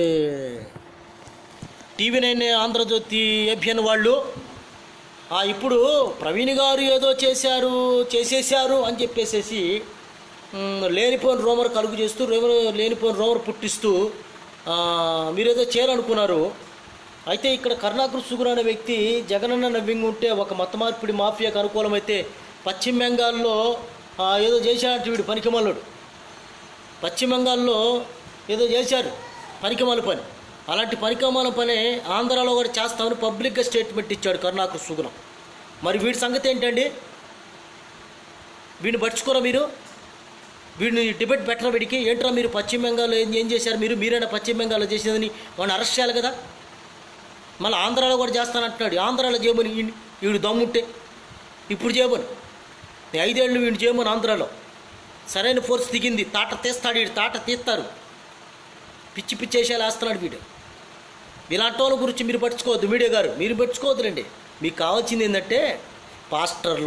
టీవీ నైన్ ఆంధ్రజ్యోతి ఏబిఎన్ వాళ్ళు ఆ, ఇప్పుడు ప్రవీణ్ గారు ఏదో చేశారు చేసేసారు అని చెప్పేసేసి మ్, లేనిపోయిన రోమర్ కలుగు చేస్తూ రోమర్ లేనిపోయిన రోమర్ పుట్టిస్తూ ఆ, మీరేదో చేయాలనుకున్నారు అయితే ఇక్కడ కరుణాకర్ సుగురు అనే వ్యక్తి జగనన్న నవ్వింగ్ ఉంటే ఒక మత మార్పిడి మాఫియాకు అనుకూలమైతే పశ్చిమ బెంగాల్లో ఆ, ఏదో చేశాడంటే వీడు పనికిమల్లుడు పశ్చిమ బెంగాల్లో ఏదో చేశారు పనికిమాల పని అలాంటి పనికిమాల పని ఆంధ్రాలో కూడా చేస్తామని పబ్లిక్గా స్టేట్మెంట్ ఇచ్చాడు కరుణాకర్ సుగుణం మరి వీడి సంగతి ఏంటండి వీడిని పట్టుకోరా మీరు వీడిని డిబేట్ పెట్టరా వీడికి ఏంట్రా మీరు పశ్చిమ బెంగాల్లో ఏం ఏం చేశారు మీరు మీరైనా పశ్చిమ బెంగాల్లో చేసేదని వాడిని అరెస్ట్ చేయాలి కదా మళ్ళీ ఆంధ్రాలో కూడా చేస్తానంటున్నాడు ఆంధ్రాలో చేయమని వీడిని వీడు దమ్ముంటే ఇప్పుడు చేయమని ఐదేళ్ళు వీడిని చేయమని ఆంధ్రాలో సరైన ఫోర్స్ దిగింది తాట తీస్తాడు వీడు తాట తీస్తారు పిచ్చి పిచ్చి వేషాలు వేస్తున్నాడు వీడు ఇలాంటి వాళ్ళ గురించి మీరు పట్టించుకోవద్దు మీడియా గారు మీరు పట్టించుకోవద్దులండి మీకు కావాల్సింది ఏంటంటే పాస్టర్లు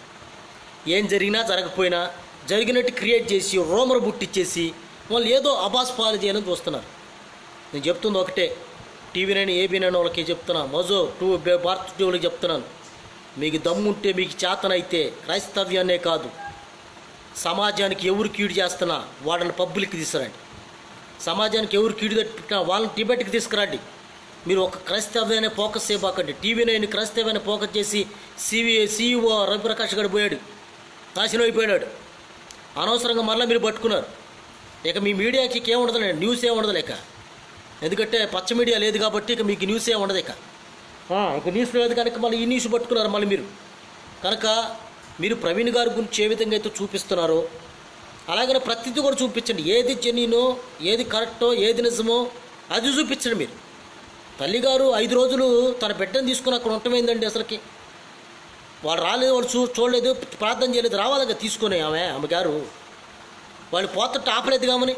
ఏం జరిగినా జరగకపోయినా జరిగినట్టు క్రియేట్ చేసి రోమర్ బుట్టిచ్చేసి వాళ్ళు ఏదో అబాస్ పాలు చేయాలని చూస్తున్నారు నేను చెప్తుంది ఒకటే టీవీ నైన్ ఏబీ నైన్ వాళ్ళకి చెప్తున్నా మజో టూ భారత్ వాళ్ళకి చెప్తున్నాను మీకు దమ్ముంటే మీకు చేతనైతే క్రైస్తవ్యాన్నే కాదు సమాజానికి ఎవరు కీడు చేస్తున్నా వాళ్ళని పబ్లిక్కి తీసుకురండి సమాజానికి ఎవరు కీడు తట్టినా వాళ్ళని టిబెట్కి తీసుకురండి మీరు ఒక క్రైస్తవ్యాన్ని ఫోకస్ చేయబాకండి టీవీ నైన్ క్రైస్తవ్యాన్ని ఫోకస్ చేసి సివి సిఇఓ రవిప్రకాష్ గడు పోయాడు నాశనం అయిపోయాడు అనవసరంగా మళ్ళీ మీరు పట్టుకున్నారు ఇక మీ మీడియాకి ఏముండదు న్యూస్ ఏముండదు లేక ఎందుకంటే పచ్చ మీడియా లేదు కాబట్టి ఇక మీకు న్యూస్ ఏమి ఉండదు ఇక ఆ, ఇక న్యూస్ లేదు కనుక మళ్ళీ ఈ న్యూస్ పట్టుకున్నారు మళ్ళీ మీరు కనుక మీరు ప్రవీణ్ గారి గురించి ఏ విధంగా అయితే చూపిస్తున్నారో అలాగనే ప్రతిదీ కూడా చూపించండి ఏది జెన్యునో ఏది కరెక్టో ఏది నిజమో అది చూపించండి మీరు తల్లిగారు ఐదు రోజులు తన బిడ్డను తీసుకుని అక్కడ ఉండటమైందండి అసలుకి వాళ్ళు రాలేదు వాళ్ళు చూ చూడలేదు ప్రార్థన చేయలేదు రావాలిగా తీసుకొని ఆమె ఆమె గారు వాళ్ళు పోతట్టు ఆపలేదు కామని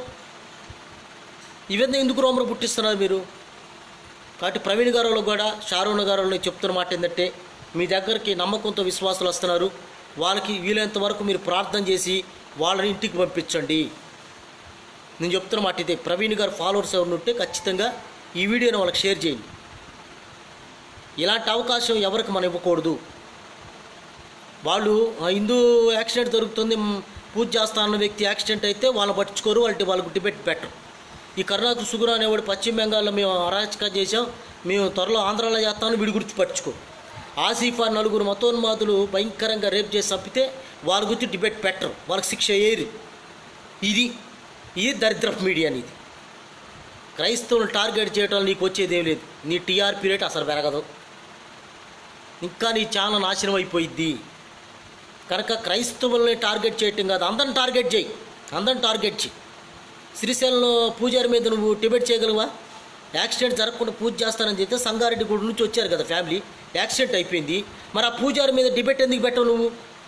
ఇవన్నీ ఎందుకు రోమరు పుట్టిస్తున్నారు మీరు కాబట్టి ప్రవీణ్ గారు వాళ్ళు కూడా షారూన్ గారు వాళ్ళు చెప్తున్న మాట ఏంటంటే మీ దగ్గరికి నమ్మకంతో విశ్వాసులు వస్తున్నారు వాళ్ళకి వీలైనంత వరకు మీరు ప్రార్థన చేసి వాళ్ళని ఇంటికి పంపించండి నేను చెప్తున్న మాట ఇదే ప్రవీణ్ గారు ఫాలోవర్స్ ఎవరు ఉంటే ఖచ్చితంగా ఈ వీడియోని వాళ్ళకి షేర్ చేయండి ఇలాంటి అవకాశం ఎవరికి మనం ఇవ్వకూడదు వాళ్ళు ఆ, హిందూ యాక్సిడెంట్ దొరుకుతుంది మ్, పూజ చేస్తా అన్న వ్యక్తి యాక్సిడెంట్ అయితే వాళ్ళని పట్టించుకోరు వాళ్ళకి వాళ్ళకు డిబేట్ పెట్టరు ఈ కర్ణాటక సుగురు అనేవాడు పశ్చిమ బెంగాల్లో మేము అరాచక చేసాం మేము త్వరలో ఆంధ్రాలో చేస్తామని వీడి గురించి పట్టించుకో ఆసిఫా నలుగురు మతోన్మాదులు భయంకరంగా రేప్ చేసి చంపితే వాళ్ళ గురించి డిబేట్ పెట్టరు వాళ్ళకి శిక్ష ఏరి ఇది ఇది దరిద్రపు మీడియా ఇది క్రైస్తవులను టార్గెట్ చేయడం నీకు వచ్చేది ఏం లేదు నీ టీఆర్పీ రేట్ అసలు పెరగదు ఇంకా నీ ఛానల్ నాశనం అయిపోయిద్ది కనుక క్రైస్తవుల్ని టార్గెట్ చేయటం కాదు అందరిని టార్గెట్ చేయి అందరిని టార్గెట్ చేయి శ్రీశైలంలో పూజారి మీద నువ్వు డిబేట్ చేయగలవా యాక్సిడెంట్ జరగకుండా పూజ చేస్తానని చెప్తే సంగారెడ్డి గుడి నుంచి వచ్చారు కదా ఫ్యామిలీ యాక్సిడెంట్ అయిపోయింది మరి ఆ పూజారి మీద డిబేట్ ఎందుకు పెట్టవు నువ్వు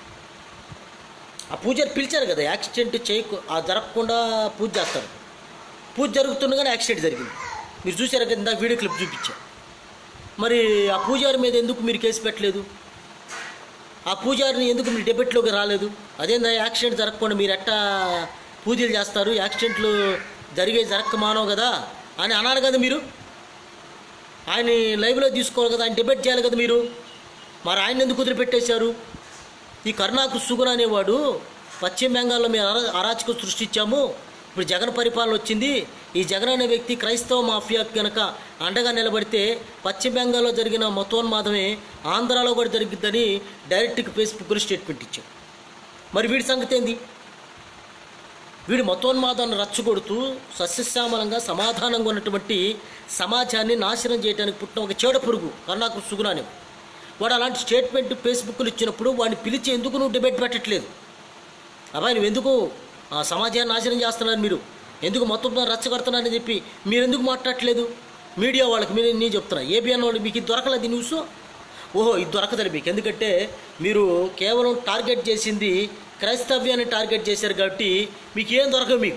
ఆ పూజారి పిలిచారు కదా యాక్సిడెంట్ చేయకు ఆ జరగకుండా పూజ చేస్తారు పూజ జరుగుతుండగానే యాక్సిడెంట్ జరిగింది మీరు చూసారు కదా ఇందాక వీడియో క్లిప్ చూపించా మరి ఆ పూజారి మీద ఎందుకు మీరు కేసు పెట్టలేదు ఆ పూజారిని ఎందుకు మీరు డెబెట్లోకి రాలేదు అదేందా యాక్సిడెంట్ జరగకుండా మీరు ఎట్టా పూజలు చేస్తారు యాక్సిడెంట్లు జరిగే జరగక మానవు కదా అని అన్నారు కదా మీరు ఆయన లైవ్లో తీసుకోవాలి కదా ఆయన డిబేట్ చేయాలి కదా మీరు మరి ఆయన ఎందుకు వదిలిపెట్టేశారు ఈ కరుణాకు సుగుణ అనేవాడు పశ్చిమ బెంగాల్లో మేము అరా అరాచకం సృష్టించాము ఇప్పుడు జగన్ పరిపాలన వచ్చింది ఈ జగన్ అనే వ్యక్తి క్రైస్తవ మాఫియా కనుక అండగా నిలబడితే పశ్చిమ బెంగాల్లో జరిగిన మతోన్మాదమే ఆంధ్రాలో కూడా జరిగిద్దని డైరెక్ట్గా ఫేస్బుక్లో స్టేట్మెంట్ ఇచ్చాడు మరి వీడి సంగతి ఏంది వీడు మతోన్మాదాన్ని రచ్చగొడుతూ సస్యశ్యామలంగా సమాధానంగా ఉన్నటువంటి సమాజాన్ని నాశనం చేయడానికి పుట్టిన ఒక చెడ పురుగు కరుణాకు సుగుణానే వాడు అలాంటి స్టేట్మెంట్ ఫేస్బుక్లు ఇచ్చినప్పుడు వాడిని పిలిచి ఎందుకు నువ్వు డిబేట్ పెట్టట్లేదు అబ్బాయి నువ్వు ఎందుకు ఆ సమాజాన్ని నాశనం చేస్తున్నారు మీరు ఎందుకు మొత్తం రచ్చగడుతున్నారని చెప్పి మీరు ఎందుకు మాట్లాడట్లేదు మీడియా వాళ్ళకి మీరు నేను చెప్తున్నా ఏబిఎన్ వాళ్ళు మీకు ఇది దొరకలేదు న్యూస్ ఓహో ఇది దొరకదని మీకు ఎందుకంటే మీరు కేవలం టార్గెట్ చేసింది క్రైస్తవ్యాన్ని టార్గెట్ చేశారు కాబట్టి మీకు ఏం దొరకదు మీకు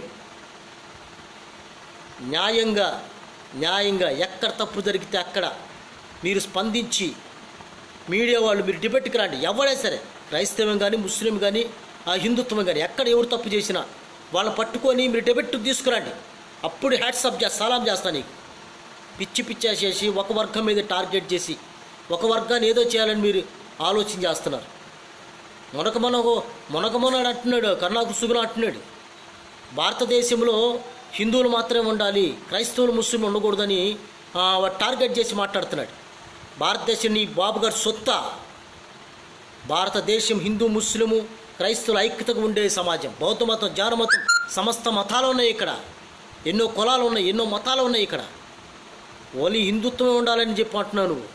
న్యాయంగా న్యాయంగా ఎక్కడ తప్పు జరిగితే అక్కడ మీరు స్పందించి మీడియా వాళ్ళు మీరు డిబేట్కి రండి ఎవరైనా సరే క్రైస్తవం కానీ ముస్లిం కానీ ఆ హిందుత్వం కానీ ఎక్కడ ఎవరు తప్పు చేసినా వాళ్ళని పట్టుకొని మీరు డెబెట్ తీసుకురండి అప్పుడు హ్యాట్సప్ చేస్తా సలాం చేస్తా నీకు పిచ్చి పిచ్చా చేసి ఒక వర్గం మీద టార్గెట్ చేసి ఒక వర్గాన్ని ఏదో చేయాలని మీరు ఆలోచన చేస్తున్నారు మొనక మొన మొనక మొనాడు అంటున్నాడు కర్ణాకు సుగుణ అంటున్నాడు భారతదేశంలో హిందువులు మాత్రమే ఉండాలి క్రైస్తవులు ముస్లిం ఉండకూడదని ఆ, వాడు టార్గెట్ చేసి మాట్లాడుతున్నాడు భారతదేశం నీ బాబు గారి సొత్త భారతదేశం హిందూ ముస్లిము క్రైస్తవుల ఐక్యతగా ఉండే సమాజం బౌద్ధ మతం జైన మతం సమస్త మతాలు ఉన్నాయి ఇక్కడ ఎన్నో కులాలు ఉన్నాయి ఎన్నో మతాలు ఉన్నాయి ఇక్కడ ఓన్లీ హిందుత్వమే ఉండాలని చెప్పి అంటున్నావు నువ్వు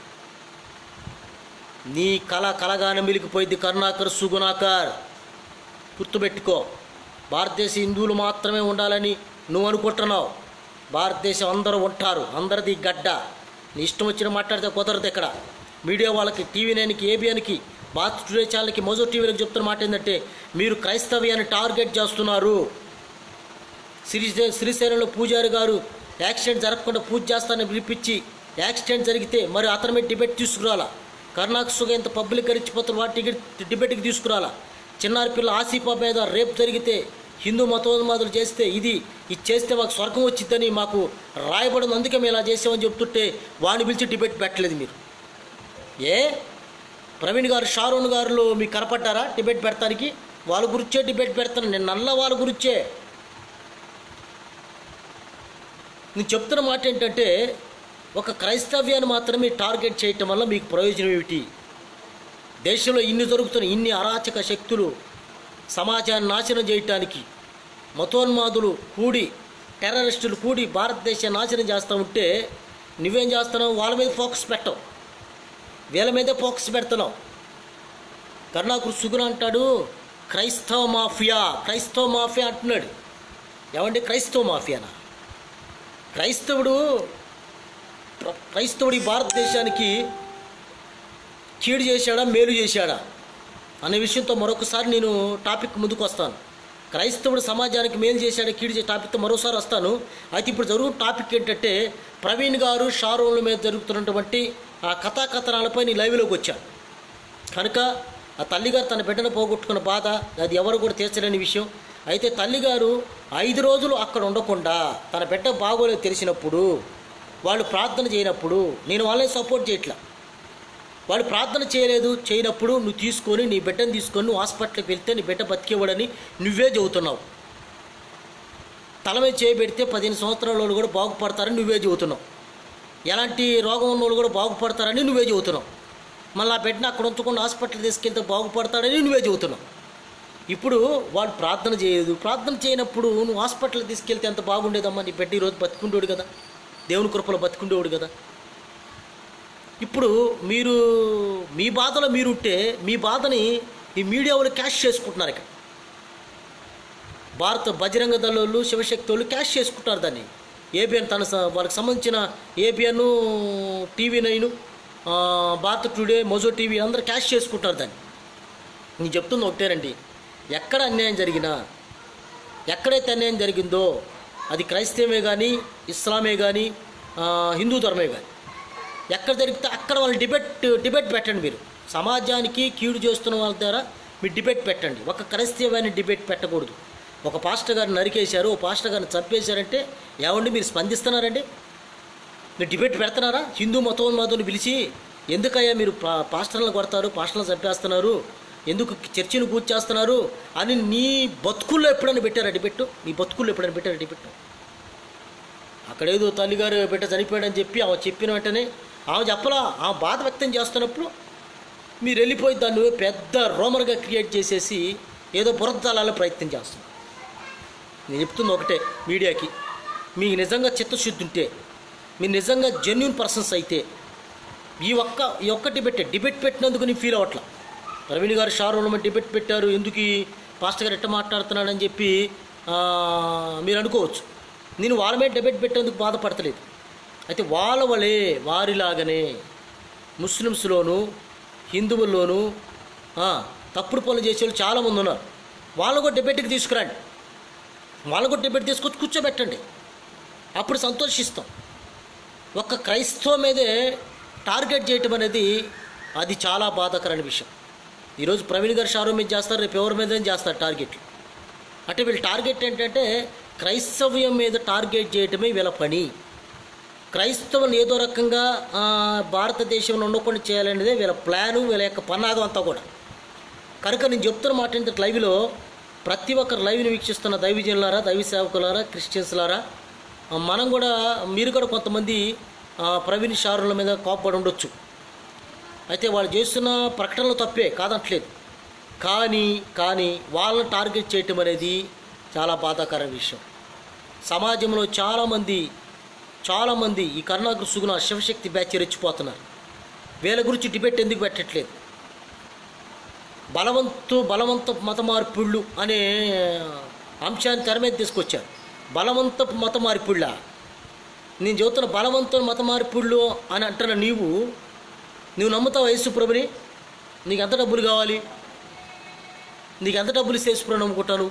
నీ కళ కలగానే మిలికిపోయింది కరుణాకర్ సుగుణాకర్ గుర్తుపెట్టుకో భారతదేశ హిందువులు మాత్రమే ఉండాలని నువ్వు అనుకుంటున్నావు భారతదేశం అందరూ ఉంటారు అందరిది గడ్డ నీ ఇష్టం వచ్చిన మాట్లాడితే కుదరదు ఇక్కడ మీడియా వాళ్ళకి టీవీ నైన్కి ఏబిఎన్కి భారత్ టుడే ఛానల్కి మొజో టీవీలకు చెప్తున్న మాట ఏంటంటే మీరు క్రైస్తవ్యాన్ని టార్గెట్ చేస్తున్నారు శ్రీ శ్రీశైలంలో పూజారి గారు యాక్సిడెంట్ జరగకుండా పూజ చేస్తానని పిలిపించి యాక్సిడెంట్ జరిగితే మరి అతని మీద డిబేట్ తీసుకురాలా కర్ణాటక సుగ ఇంత పబ్లిక్ గరిచిపోతున్న వాటి డిబేట్కి తీసుకురాలా చిన్నారి పిల్ల ఆసిఫా మీద రేపు జరిగితే హిందూ మతోన్మాదులు చేస్తే ఇది ఇది చేస్తే మాకు స్వర్గం వచ్చిందని మాకు రాయబడింది అందుకే మేము ఇలా చేసామని చెప్తుంటే వాడిని పిలిచి డిబేట్ పెట్టలేదు మీరు ఏ ప్రవీణ్ గారు షారూన్ గారులు మీకు కనపడ్డారా డిబేట్ పెడతానికి వాళ్ళ గురించే డిబేట్ పెడతాను నేను నల్ల వాళ్ళ గురించే నేను చెప్తున్న మాట ఏంటంటే ఒక క్రైస్తవ్యాన్ని మాత్రమే టార్గెట్ చేయటం వల్ల మీకు ప్రయోజనం ఏమిటి దేశంలో ఇన్ని జరుగుతున్న ఇన్ని అరాచక శక్తులు సమాజాన్ని నాశనం చేయటానికి మతోన్మాదులు కూడి టెర్రరిస్టులు కూడి భారతదేశాన్ని నాశనం చేస్తూ ఉంటే నువ్వేం చేస్తున్నావు వాళ్ళ మీద ఫోకస్ పెట్టవు వీళ్ళ మీదే ఫోకస్ పెడుతున్నావు కరుణాకృష్ణ సుగుణ అంటాడు క్రైస్తవ మాఫియా క్రైస్తవ మాఫియా అంటున్నాడు ఏమంటే క్రైస్తవ మాఫియానా క్రైస్తవుడు ప్ర- క్రైస్తవుడు ఈ భారతదేశానికి కీడు చేశాడా మేలు చేశాడా అనే విషయంతో మరొకసారి నేను టాపిక్ ముందుకు వస్తాను క్రైస్తవుడు సమాజానికి మేలు చేశాడా కీడు చేసే టాపిక్తో మరోసారి వస్తాను అయితే ఇప్పుడు జరుగు టాపిక్ ఏంటంటే ప్రవీణ్ గారు షారూన్ల మీద జరుగుతున్నటువంటి ఆ కథాకథనాలపై నేను లైవ్లోకి వచ్చాను కనుక ఆ తల్లిగారు తన బిడ్డను పోగొట్టుకున్న బాధ అది ఎవరు కూడా తీర్చలేని విషయం అయితే తల్లిగారు ఐదు రోజులు అక్కడ ఉండకుండా తన బిడ్డ బాగోలేదు తెలిసినప్పుడు వాళ్ళు ప్రార్థన చేయనప్పుడు నేను వాళ్ళని సపోర్ట్ చేయట్లా వాళ్ళు ప్రార్థన చేయలేదు చేయనప్పుడు నువ్వు తీసుకొని నీ బిడ్డను తీసుకొని నువ్వు హాస్పిటల్కి వెళ్తే నీ బిడ్డ బతికేవాడని నువ్వే చెబుతున్నావు తల మీద చేయబెడితే పదిహేను సంవత్సరాల వాళ్ళు కూడా బాగుపడతారని నువ్వే చెబుతున్నావు ఎలాంటి రోగం ఉన్న వాళ్ళు కూడా బాగుపడతారని నువ్వే చెబుతున్నావు మళ్ళీ ఆ బిడ్డను అక్కడ ఉంచకుండా హాస్పిటల్ తీసుకెళ్తే బాగుపడతాడని నువ్వే చెబుతున్నావు ఇప్పుడు వాళ్ళు ప్రార్థన చేయలేదు ప్రార్థన చేయనప్పుడు నువ్వు హాస్పిటల్ తీసుకెళ్తే ఎంత బాగుండేదమ్మా నీ బిడ్డ ఈరోజు బతుకుండేవాడు కదా దేవుని కృపలో బతుకుండేవాడు కదా ఇప్పుడు మీరు మీ బాధలో మీరుంటే మీ బాధని ఈ మీడియా వాళ్ళు క్యాష్ చేసుకుంటున్నారు ఇక్కడ భారత బజరంగ దళోళ్ళు శివశక్తి వాళ్ళు క్యాష్ చేసుకుంటారు దాన్ని ఏబిఎన్ తన స- వాళ్ళకి సంబంధించిన ABN TV nine Bharat Today Mojo TV అందరూ క్యాష్ చేసుకుంటారు దాన్ని నేను చెప్తుంది ఒకటేనండి ఎక్కడ అన్యాయం జరిగినా ఎక్కడైతే అన్యాయం జరిగిందో అది క్రైస్తవమే కానీ ఇస్లామే కానీ ఆ, హిందూ ధర్మే కానీ ఎక్కడ జరిగితే అక్కడ వాళ్ళు డిబేట్ డిబేట్ పెట్టండి మీరు సమాజానికి కీడు చేస్తున్న వాళ్ళ ద్వారా మీరు డిబేట్ పెట్టండి ఒక క్రైస్తవాన్ని డిబేట్ పెట్టకూడదు ఒక పాస్టర్ గారిని నరికేశారు ఓ పాస్టర్ గారిని చంపేశారంటే ఏమండి మీరు స్పందిస్తున్నారండి మీరు డిబేట్ పెడుతున్నారా హిందూ మతోన్మాదుని పిలిచి ఎందుకయ్యా మీరు పా పాస్టర్లను కొడతారు పాస్టర్లను చంపేస్తున్నారు ఎందుకు చర్చిని పూజ చేస్తున్నారు అని నీ బతుకుల్లో ఎప్పుడైనా పెట్టారా డిబెట్టు నీ బతుకుల్లో ఎప్పుడైనా పెట్టారా డిబెట్టు అక్కడేదో తల్లిగారు బిడ్డ చనిపోయాడని చెప్పి ఆమె చెప్పిన వెంటనే ఆమె చెప్పలా ఆమె బాధ వ్యక్తం చేస్తున్నప్పుడు మీరు వెళ్ళిపోయి దాన్ని పెద్ద రోమర్గా క్రియేట్ చేసేసి ఏదో బురదలాల ప్రయత్నం చేస్తున్నారు నేను చెప్తుంది ఒకటే మీడియాకి మీకు నిజంగా చిత్తశుద్ధి ఉంటే మీరు నిజంగా జెన్యున్ పర్సన్స్ అయితే ఈ ఒక్క ఈ ఒక్క డిబెట్ డిబెట్ పెట్టినందుకు నేను ఫీల్ అవ్వట్లా ప్రవీణ్ గారు షారూన్ డిబెట్ పెట్టారు ఎందుకు ఈ పాస్టర్ గారు ఎట్ట మాట్లాడుతున్నాడని చెప్పి ఆ, మీరు అనుకోవచ్చు నేను వాళ్ళ మీద డిబెట్ పెట్టేందుకు బాధపడతలేదు అయితే వాళ్ళ వలే వారిలాగానే ముస్లిమ్స్లోను హిందువుల్లోనూ ఆ, తప్పుడు పనులు చేసే వాళ్ళు చాలామంది ఉన్నారు వాళ్ళు కూడా డిబేట్కి తీసుకురండి వాళ్ళు కూడా డిబేట్ తీసుకొచ్చి కూర్చోబెట్టండి అప్పుడు సంతోషిస్తాం ఒక్క క్రైస్తవ మీదే టార్గెట్ చేయటం అనేది అది చాలా బాధాకరమైన విషయం ఈరోజు ప్రవీణ్ గారు షారూ మీద చేస్తారు రేపు ఎవరి మీద చేస్తారు టార్గెట్లు అంటే వీళ్ళ టార్గెట్ ఏంటంటే క్రైస్తవ్యం మీద టార్గెట్ చేయటమే వీళ్ళ పని క్రైస్తవులను ఏదో రకంగా ఆ, భారతదేశంలో ఉండకుండా చేయాలనేదే వీళ్ళ ప్లాను వీళ్ళ యొక్క పన్నాగం అంతా కూడా కనుక నేను చెప్తున్న మాట ఏంటంటే లైవ్లో ప్రతి ఒక్కరు లైవ్ని వీక్షిస్తున్న దైవజనులారా దైవ సేవకులారా క్రిస్టియన్స్లారా ఆ, మనం కూడా మీరు కూడా కొంతమంది ఆ, ప్రవీణ్ షారుల మీద కోపపడి ఉండొచ్చు అయితే వాళ్ళు చేస్తున్న ప్రకటనలు తప్పే కాదంటలేదు కానీ కానీ వాళ్ళని టార్గెట్ చేయటం అనేది చాలా బాధాకర విషయం సమాజంలో చాలామంది చాలామంది ఈ కరుణాకర్ సుగుణ శివశక్తి బ్యాచ్ రెచ్చిపోతున్నారు వీళ్ళ గురించి డిబేట్ ఎందుకు పెట్టట్లేదు బలవంతు బలవంత మత మార్పుళ్ళు అనే అంశాన్ని తెర మీద తీసుకొచ్చారు బలవంతపు మత మార్పుళ్ళ నేను చెబుతున్న బలవంతుల మత మార్పుళ్ళు అని అంటున్న నీవు నువ్వు నమ్ముతావు యేసుప్రభుని నీకు ఎంత డబ్బులు కావాలి నీకు ఎంత డబ్బులు ఇస్తే యేసుప్రభు నమ్ముకుంటాను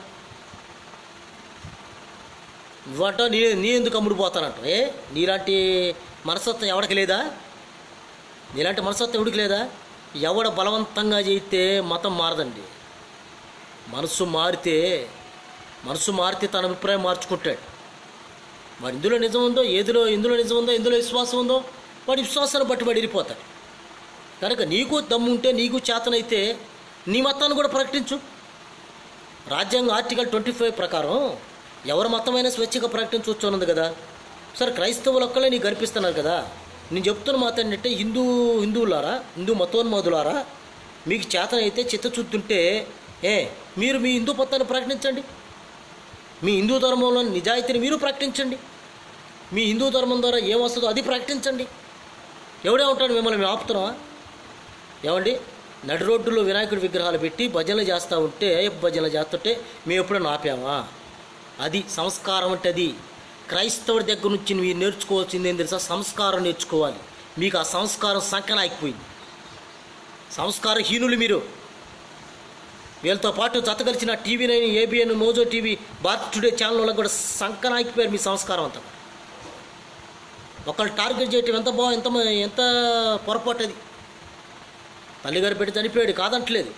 నువ్వంట నీ నీ ఎందుకు అమ్ముడు పోతానంట ఏ నీలాంటి మనస్తత్వం ఎవడికి లేదా నీలాంటి మనస్తత్వం ఎవడికి లేదా ఎవడ బలవంతంగా చేయితే మతం మారదండి మనసు మారితే మనసు మారితే తన అభిప్రాయం మార్చుకుంటాడు మరి ఇందులో నిజం ఉందో ఏదిలో ఇందులో నిజం ఉందో ఇందులో విశ్వాసం ఉందో వాడి విశ్వాసాన్ని బట్టి వాడు వెళ్ళిపోతాడు కనుక నీకు దమ్ము ఉంటే నీకు చేతనైతే నీ మతాన్ని కూడా ప్రకటించు రాజ్యాంగం ఆర్టికల్ ట్వంటీ ఫైవ్ ప్రకారం ఎవరి మతమైనా స్వేచ్ఛగా ప్రకటించవచ్చు అన్నది కదా సరే క్రైస్తవులు ఒక్కలే నీకు కనిపిస్తున్నారు కదా నేను చెప్తున్న మాట ఏంటంటే హిందూ హిందువులారా హిందూ మతోన్మాదులారా మీకు చేతనైతే చిత్తశుద్ధి ఏ మీరు మీ హిందూ మతాన్ని ప్రకటించండి మీ హిందూ ధర్మంలో నిజాయితీని మీరు ప్రకటించండి మీ హిందూ ధర్మం ద్వారా ఏం వస్తుందో అది ప్రకటించండి ఎవడే ఉంటాడు మిమ్మల్ని మేము ఆపుతున్నావా ఏమండి నడి రోడ్డులో వినాయకుడి విగ్రహాలు పెట్టి భజనలు చేస్తూ ఉంటే అయ్యప్ప భజనలు చేస్తుంటే మేము ఎప్పుడైనా ఆపామా అది సంస్కారం అంటే అది క్రైస్తవుడి దగ్గర నుంచి మీరు నేర్చుకోవాల్సింది ఏం తెలుసా సంస్కారం నేర్చుకోవాలి మీకు ఆ సంస్కారం సంకన అయిపోయింది సంస్కారహీనులు మీరు వీళ్ళతో పాటు జత కలిసిన TV nine ABN Mojo TV Bharat Today channel వాళ్ళకి కూడా సంకన అయిపోయారు మీ సంస్కారం అంతా ఒకళ్ళు టార్గెట్ చేయటం ఎంత బా ఎంత ఎంత పొరపాటు అది తల్లిగారు పెట్టి చనిపోయాడు కాదంటలేదు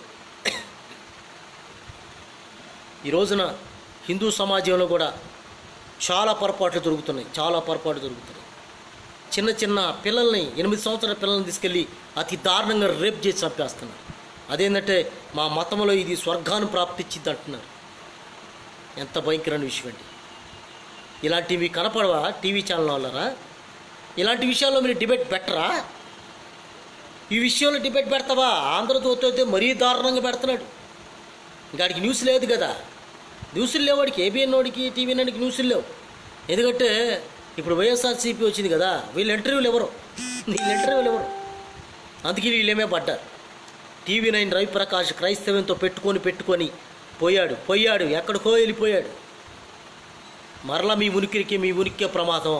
ఈ రోజున హిందూ సమాజంలో కూడా చాలా పొరపాట్లు దొరుకుతున్నాయి చాలా పొరపాట్లు దొరుకుతున్నాయి చిన్న చిన్న పిల్లల్ని ఎనిమిది సంవత్సరాల పిల్లల్ని తీసుకెళ్ళి అతి దారుణంగా రేప్ చేసి చంపేస్తున్నారు అదేంటంటే మా మతంలో ఇది స్వర్గాన్ని ప్రాప్తించింది అంటున్నారు ఎంత భయంకరమైన విషయం అండి ఇలాంటివి కనపడవా టీవీ ఛానల్ వాళ్ళరా ఇలాంటి విషయాల్లో మీరు డిబేట్ పెట్టరా ఈ విషయంలో డిబేట్ పెడతావా ఆంధ్రజ్యోతి అయితే మరీ దారుణంగా పెడుతున్నాడు ఇంకాడికి న్యూస్ లేదు కదా న్యూస్లు లేవు వాడికి ఏబిఎన్ వాడికి టీవీ నైన్కి న్యూస్లు లేవు ఎందుకంటే ఇప్పుడు వైఎస్ఆర్సీపీ వచ్చింది కదా వీళ్ళ ఇంటర్వ్యూలు ఎవరు వీళ్ళ ఇంటర్వ్యూలు ఎవరు అందుకే వీళ్ళేమే పడ్డారు టీవీ నైన్ రవిప్రకాష్ క్రైస్తవ్యంతో పెట్టుకొని పెట్టుకొని పోయాడు పోయాడు ఎక్కడికో వెళ్ళిపోయాడు మరలా మీ ఉనికిరికి మీ ఉనికే ప్రమాదం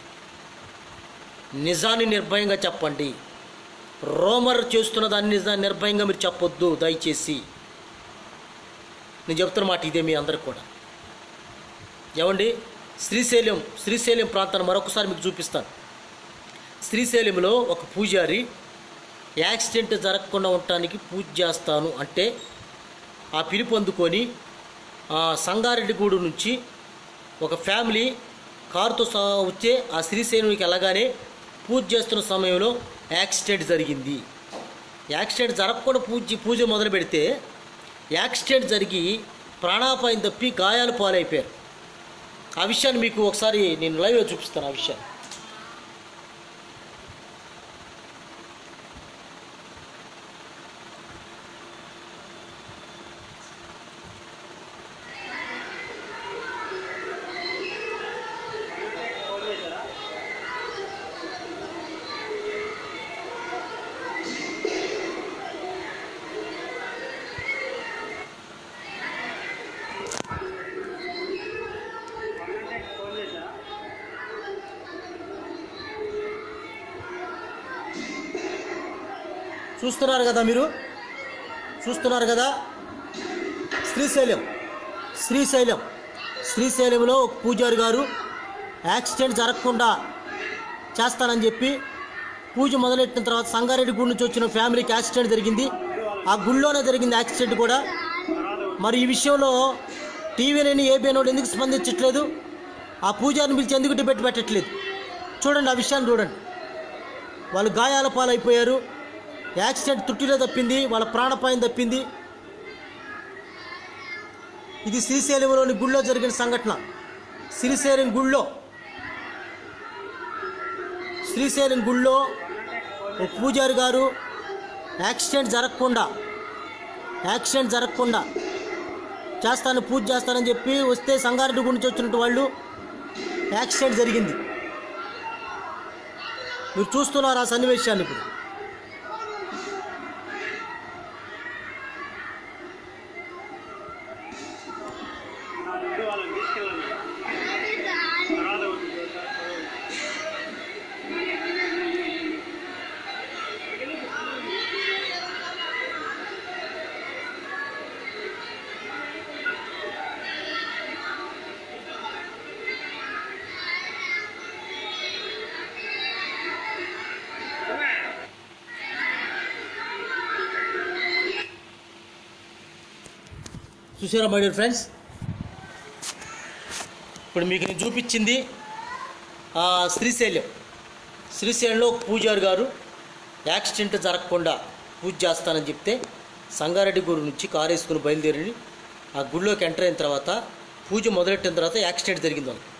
నిజాన్ని నిర్భయంగా చెప్పండి రోమర్ చేస్తున్న దాన్ని నిజాన్ని నిర్భయంగా మీరు చెప్పొద్దు దయచేసి నేను చెప్తున్న మాట ఇదే మీ అందరికి కూడా ఏమండి శ్రీశైలం శ్రీశైలం ప్రాంతాన్ని మరొకసారి మీకు చూపిస్తాను శ్రీశైలంలో ఒక పూజారి యాక్సిడెంట్ జరగకుండా ఉండటానికి పూజ చేస్తాను అంటే ఆ పిలుపు అందుకొని ఆ సంగారెడ్డిగూడు నుంచి ఒక ఫ్యామిలీ కారుతో సహా వచ్చే ఆ శ్రీశైలంకి వెళ్ళగానే పూజ చేస్తున్న సమయంలో యాక్సిడెంట్ జరిగింది యాక్సిడెంట్ జరగకుండా పూజ పూజ మొదలు పెడితే యాక్సిడెంట్ జరిగి ప్రాణాపాయం తప్పి గాయాలు పాలైపోయారు ఆ విషయాన్ని మీకు ఒకసారి నేను లైవ్లో చూపిస్తాను ఆ విషయాన్ని ఫోన్ చేశారా ఫోన్ చేశారా చూస్తున్నారు కదా మీరు చూస్తున్నారు కదా శ్రీశైలం శ్రీశైలం శ్రీశైలంలో ఒక పూజారి గారు యాక్సిడెంట్ జరగకుండా చేస్తానని చెప్పి పూజ మొదలెట్టిన తర్వాత సంగారెడ్డి గుడి నుంచి వచ్చిన ఫ్యామిలీకి యాక్సిడెంట్ జరిగింది ఆ గుళ్ళోనే జరిగింది యాక్సిడెంట్ కూడా మరి ఈ విషయంలో టీవీ లేని ఏబిఎన్ ఎందుకు స్పందించట్లేదు ఆ పూజారిని పిలిచి ఎందుకు డిబెట్ పెట్టట్లేదు చూడండి ఆ విషయాన్ని చూడండి వాళ్ళు గాయాల పాలైపోయారు యాక్సిడెంట్ తుట్టిలో తప్పింది వాళ్ళ ప్రాణపాయం తప్పింది ఇది శ్రీశైలంలోని గుళ్ళో జరిగిన సంఘటన శ్రీశైలం గుళ్ళో శ్రీశైలం గుళ్ళో ఓ పూజారి గారు యాక్సిడెంట్ జరగకుండా యాక్సిడెంట్ జరగకుండా చేస్తాను పూజ చేస్తానని చెప్పి వస్తే సంగారెడ్డి గుడి నుంచి వచ్చినట్టు వాళ్ళు యాక్సిడెంట్ జరిగింది మీరు చూస్తున్నారు ఆ సన్నివేశాన్ని ఇప్పుడు ముందు వాళ్ళని తీసుకెళ్ళండి తర్వాత వద్దు. చూసారా మై డియర్ ఫ్రెండ్స్ ఇప్పుడు మీకు నేను చూపించింది ఆ, శ్రీశైలం శ్రీశైలంలో ఒక పూజారి గారు యాక్సిడెంట్ జరగకుండా పూజ చేస్తానని చెప్తే సంగారెడ్డి గుడి నుంచి కారు వేసుకుని బయలుదేరి ఆ గుడిలోకి ఎంటర్ అయిన తర్వాత పూజ మొదలెట్టిన తర్వాత యాక్సిడెంట్ జరిగింది వాళ్ళకి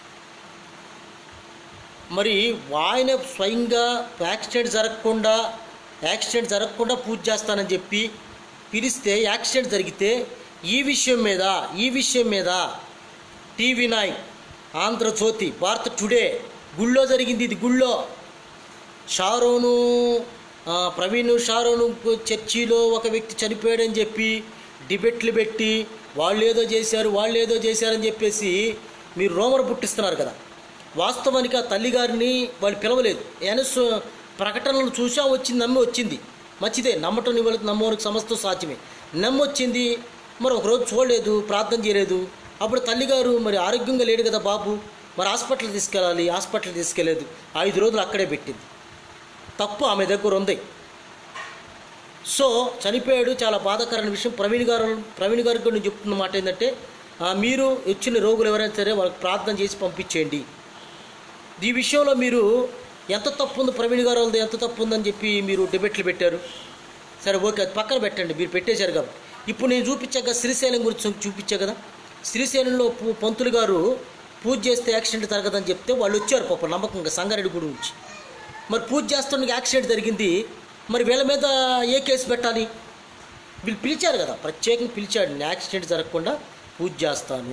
మరి ఆయన స్వయంగా యాక్సిడెంట్ జరగకుండా యాక్సిడెంట్ జరగకుండా పూజ చేస్తానని చెప్పి పిలిస్తే యాక్సిడెంట్ జరిగితే ఈ విషయం మీద ఈ విషయం మీద TV nine Andhrajyothy Bharat Today గుళ్ళో జరిగింది ఇది గుళ్ళో షారోను ఆ, ప్రవీణ్ షారోను చర్చిలో ఒక వ్యక్తి చనిపోయాడని చెప్పి డిబెట్లు పెట్టి వాళ్ళు ఏదో చేశారు వాళ్ళు ఏదో చేశారని చెప్పేసి మీరు రోమరు పుట్టిస్తున్నారు కదా వాస్తవానికి ఆ తల్లిగారిని వాళ్ళు పిలవలేదు ఎనస్ ప్రకటనలు చూసా వచ్చింది నమ్మి వచ్చింది మంచిదే నమ్మటం ఇవ్వలేదు నమ్మవారికి సమస్త సాధ్యమే నమ్మొచ్చింది మరి ఒకరోజు చూడలేదు ప్రార్థన చేయలేదు అప్పుడు తల్లిగారు మరి ఆరోగ్యంగా లేడు కదా బాబు మరి హాస్పిటల్ తీసుకెళ్ళాలి హాస్పిటల్ తీసుకెళ్ళలేదు ఐదు రోజులు అక్కడే పెట్టింది తప్పు ఆమె దగ్గర ఉంది సో చనిపోయాడు చాలా బాధాకరమైన విషయం ప్రవీణ్ గారు ప్రవీణ్ గారికి కూడా నేను చెప్తున్న మాట ఏంటంటే ఆ, మీరు వచ్చిన రోగులు ఎవరైనా సరే వాళ్ళకి ప్రార్థన చేసి పంపించేయండి ఈ విషయంలో మీరు ఎంత తప్పు ఉంది ప్రవీణ్ గారు వాళ్ళది ఎంత తప్పు ఉందని చెప్పి మీరు డిబెట్లు పెట్టారు సరే ఓకే అది పక్కన పెట్టండి మీరు పెట్టేశారు కాబట్టి ఇప్పుడు నేను చూపించాక శ్రీశైలం గురించి చూపించా కదా శ్రీశైలంలో పూ- పంతులు గారు పూజ చేస్తే యాక్సిడెంట్ జరగదని చెప్తే వాళ్ళు వచ్చారు పాప నమ్మకంగా సంగారెడ్డి గుడి నుంచి మరి పూజ చేస్తుండగా యాక్సిడెంట్ జరిగింది మరి వీళ్ళ మీద ఏ కేసు పెట్టాలి వీళ్ళు పిలిచారు కదా ప్రత్యేకంగా పిలిచాడు నేను యాక్సిడెంట్ జరగకుండా పూజ చేస్తాను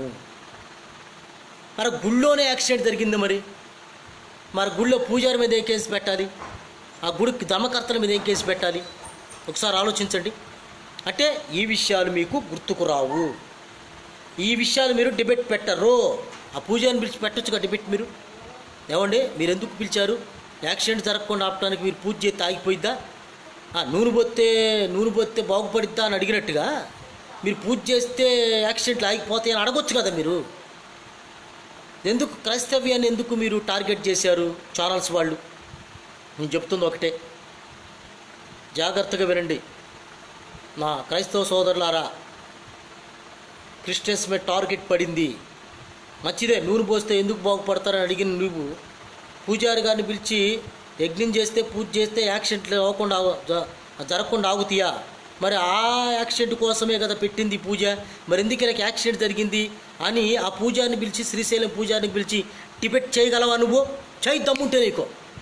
మరి గుళ్ళోనే యాక్సిడెంట్ జరిగింది మరి మరి గుళ్ళో పూజారి మీద ఏం కేసు పెట్టాలి ఆ గుడికి ధర్మకర్తల మీద ఏం కేసు పెట్టాలి ఒకసారి ఆలోచించండి అంటే ఈ విషయాలు మీకు గుర్తుకు రావు ఈ విషయాలు మీరు డిబేట్ పెట్టరు ఆ పూజారిని పిలిచి పెట్టొచ్చుగా డిబేట్ మీరు ఏమండి మీరు ఎందుకు పిలిచారు యాక్సిడెంట్ జరగకుండా ఆపడానికి మీరు పూజ చేస్తే ఆగిపోయిద్దా ఆ, నూనె పోతే నూనె పోతే బాగుపడిద్దా అని అడిగినట్టుగా మీరు పూజ చేస్తే యాక్సిడెంట్లు ఆగిపోతాయి అని అడగొచ్చు కదా మీరు ఎందుకు క్రైస్తవ్యాన్ని ఎందుకు మీరు టార్గెట్ చేశారు ఛానల్స్ వాళ్ళు నేను చెప్తుంది ఒకటే జాగ్రత్తగా వినండి నా క్రైస్తవ సోదరులారా క్రిస్టియన్స్ మీద టార్గెట్ పడింది మంచిదే నూనె పోస్తే ఎందుకు బాగుపడతారని అడిగిన నువ్వు పూజారి గారిని పిలిచి యజ్ఞం చేస్తే పూజ చేస్తే యాక్సిడెంట్లు అవ్వకుండా ఆగు- జ- జరగకుండా ఆగుతాయా మరి ఆ యాక్సిడెంట్ కోసమే కదా పెట్టింది ఈ పూజ మరి ఎందుకు నాకు యాక్సిడెంట్ జరిగింది అని ఆ పూజారిని పిలిచి శ్రీశైలం పూజారిని పిలిచి టిబెట్ చేయగలవా నువ్వు చేయి దమ్ముంటే నీకో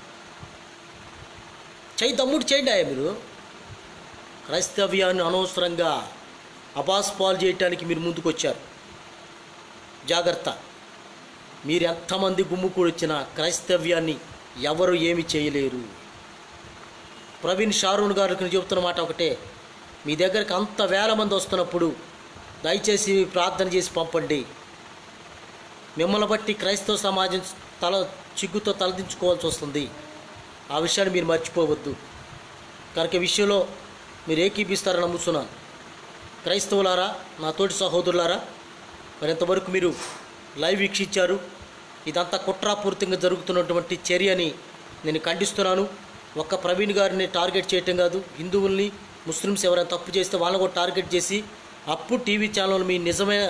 చేయి దమ్ముడు చేయండి అయ్యా మీరు క్రైస్తవ్యాన్ని అనవసరంగా అబాస్పాలు చేయటానికి మీరు ముందుకొచ్చారు జాగ్రత్త మీరు ఎంతమంది గుమ్ముకూడి వచ్చినా క్రైస్తవ్యాన్ని ఎవరు ఏమి చేయలేరు ప్రవీణ్ షారూన్ గారికి నేను చెబుతున్న మాట ఒకటే మీ దగ్గరికి అంత వేల మంది వస్తున్నప్పుడు దయచేసి ప్రార్థన చేసి పంపండి మిమ్మల్ని బట్టి క్రైస్తవ సమాజం తల చిగ్గుతో తలదించుకోవాల్సి వస్తుంది ఆ విషయాన్ని మీరు మర్చిపోవద్దు కనుక ఈ విషయంలో మీరు ఏకీపిస్తారని నమ్ముతున్నాను క్రైస్తవులారా నా తోటి సహోదరులారా మరి ఇంతవరకు మీరు లైవ్ వీక్షించారు ఇదంతా కుట్రాపూరితంగా జరుగుతున్నటువంటి చర్యని నేను ఖండిస్తున్నాను ఒక్క ప్రవీణ్ గారిని టార్గెట్ చేయటం కాదు హిందువుల్ని ముస్లిమ్స్ ఎవరైనా తప్పు చేస్తే వాళ్ళని కూడా టార్గెట్ చేసి అప్పుడు టీవీ ఛానల్ మీ నిజమైన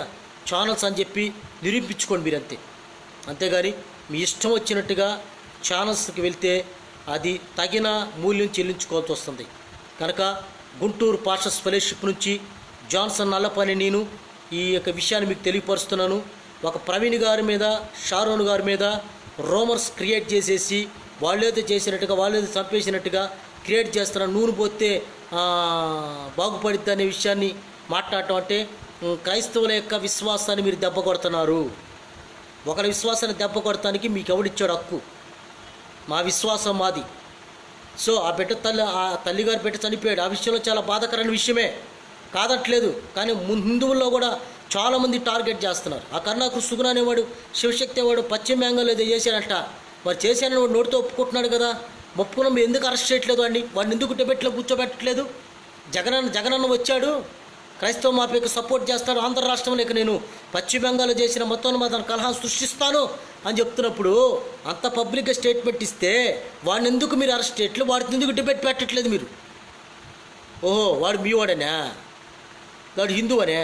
ఛానల్స్ అని చెప్పి నిరూపించుకోండి మీరు అంతే అంతేగాని మీ ఇష్టం వచ్చినట్టుగా ఛానల్స్కి వెళ్తే అది తగిన మూల్యం చెల్లించుకోవాల్సి వస్తుంది కనుక గుంటూరు పాస్టర్స్ ఫెలోషిప్ నుంచి జాన్సన్ నల్లపని నేను ఈ యొక్క విషయాన్ని మీకు తెలియపరుస్తున్నాను ఒక ప్రవీణ్ గారి మీద షారోన్ గారి మీద రోమర్స్ క్రియేట్ చేసేసి వాళ్ళేదో చేసినట్టుగా వాళ్ళేదో చంపేసినట్టుగా క్రియేట్ చేస్తున్న నూనె పోతే ఆ, బాగుపడిద్ది అనే విషయాన్ని మాట్లాడటం అంటే ఉమ్, క్రైస్తవుల యొక్క విశ్వాసాన్ని మీరు దెబ్బ కొడుతున్నారు ఒకరి విశ్వాసాన్ని దెబ్బ కొడటానికి మీకు ఎవడిచ్చాడు హక్కు మా విశ్వాసం మాది సో ఆ బిడ్డ తల్లి ఆ తల్లిగారి బిడ్డ చనిపోయాడు ఆ విషయంలో చాలా బాధాకరమైన విషయమే కాదట్లేదు కానీ ము- హిందువుల్లో కూడా చాలామంది టార్గెట్ చేస్తున్నారు ఆ కరుణాకృష్ణ సుగుణ అనేవాడు శివశక్తి వాడు పశ్చిమ బెంగాల్ ఏదో చేశాడంట మరి చేశానని వాడు నోటితో ఒప్పుకుంటున్నాడు కదా ఒప్పుకున్న మీరు ఎందుకు అరెస్ట్ చేయట్లేదు వాడిని వాడిని ఎందుకు టిబెట్లో కూర్చోబెట్టట్లేదు జగనన్న జగనన్న వచ్చాడు క్రైస్తవ మాఫియాకి సపోర్ట్ చేస్తాడు ఆంధ్ర రాష్ట్రంలో ఇక నేను పశ్చిమ బెంగాల్లో చేసిన మొత్తం మాత్రం కలహం సృష్టిస్తాను అని చెప్తున్నప్పుడు అంత పబ్లిక్గా స్టేట్మెంట్ ఇస్తే వాడిని ఎందుకు మీరు అరెస్ట్ చేయట్లేదు వాడిని ఎందుకు డిబేట్ పెట్టట్లేదు మీరు ఓహో వాడు మీ వాడేనా వాడు హిందూ అనే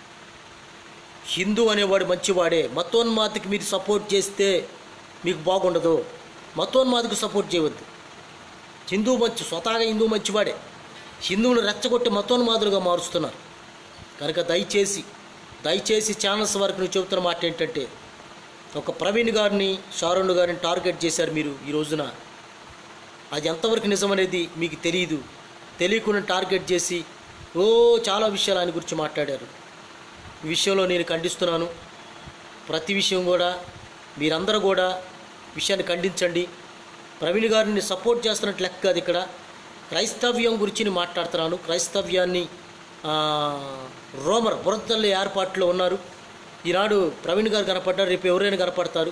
హిందూ అనేవాడు మంచివాడే మతోన్మాదకి మీరు సపోర్ట్ చేస్తే మీకు బాగుండదు మతోన్మాదకు సపోర్ట్ చేయవద్దు హిందూ మంచి స్వతహాగా హిందూ మంచివాడే హిందువులు రెచ్చగొట్టి మతోన్మాదులుగా మారుస్తున్నారు కనుక దయచేసి దయచేసి ఛానల్స్ వరకు నువ్వు చెబుతున్న మాట ఏంటంటే ఒక ప్రవీణ్ గారిని షారుణ్ గారిని టార్గెట్ చేశారు మీరు ఈ రోజున అది ఎంతవరకు నిజమనేది మీకు తెలియదు తెలియకుండా టార్గెట్ చేసి ఓ చాలా విషయాలు ఆయన గురించి మాట్లాడారు ఈ విషయంలో నేను ఖండిస్తున్నాను ప్రతి విషయం కూడా మీరందరూ కూడా విషయాన్ని ఖండించండి ప్రవీణ్ గారిని సపోర్ట్ చేస్తున్నట్టు లెక్క కాదు ఇక్కడ క్రైస్తవ్యం గురించి నేను మాట్లాడుతున్నాను క్రైస్తవ్యాన్ని ఆ, రోమర్ బురదల్లి ఏర్పాట్లో ఉన్నారు ఈనాడు ప్రవీణ్ గారు కనపడ్డారు రేపు ఎవరైనా కనపడతారు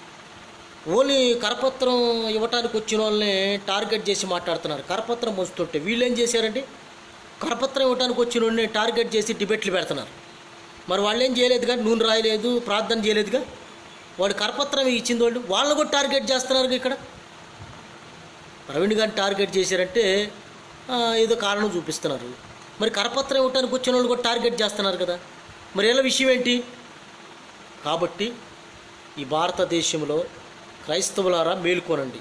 ఓన్లీ కరపత్రం ఇవ్వటానికి వచ్చిన వాళ్ళని టార్గెట్ చేసి మాట్లాడుతున్నారు కరపత్రం మోస్తుంటే వీళ్ళు ఏం చేశారంటే కరపత్రం ఇవ్వటానికి వచ్చిన వాళ్ళని టార్గెట్ చేసి డిబేట్లు పెడుతున్నారు మరి వాళ్ళు ఏం చేయలేదుగా నూనె రాయలేదు ప్రార్థన చేయలేదుగా వాడు కరపత్రం ఇచ్చింది వాళ్ళు వాళ్ళని కూడా టార్గెట్ చేస్తున్నారు ఇక్కడ ప్రవీణ్ గారిని టార్గెట్ చేశారంటే ఆ, ఏదో కారణం చూపిస్తున్నారు మరి కరపత్రం ఇవ్వటానికి వచ్చిన వాళ్ళు కూడా టార్గెట్ చేస్తున్నారు కదా మరి ఎలా విషయం ఏంటి కాబట్టి ఈ భారతదేశంలో క్రైస్తవులారా మేలుకోనండి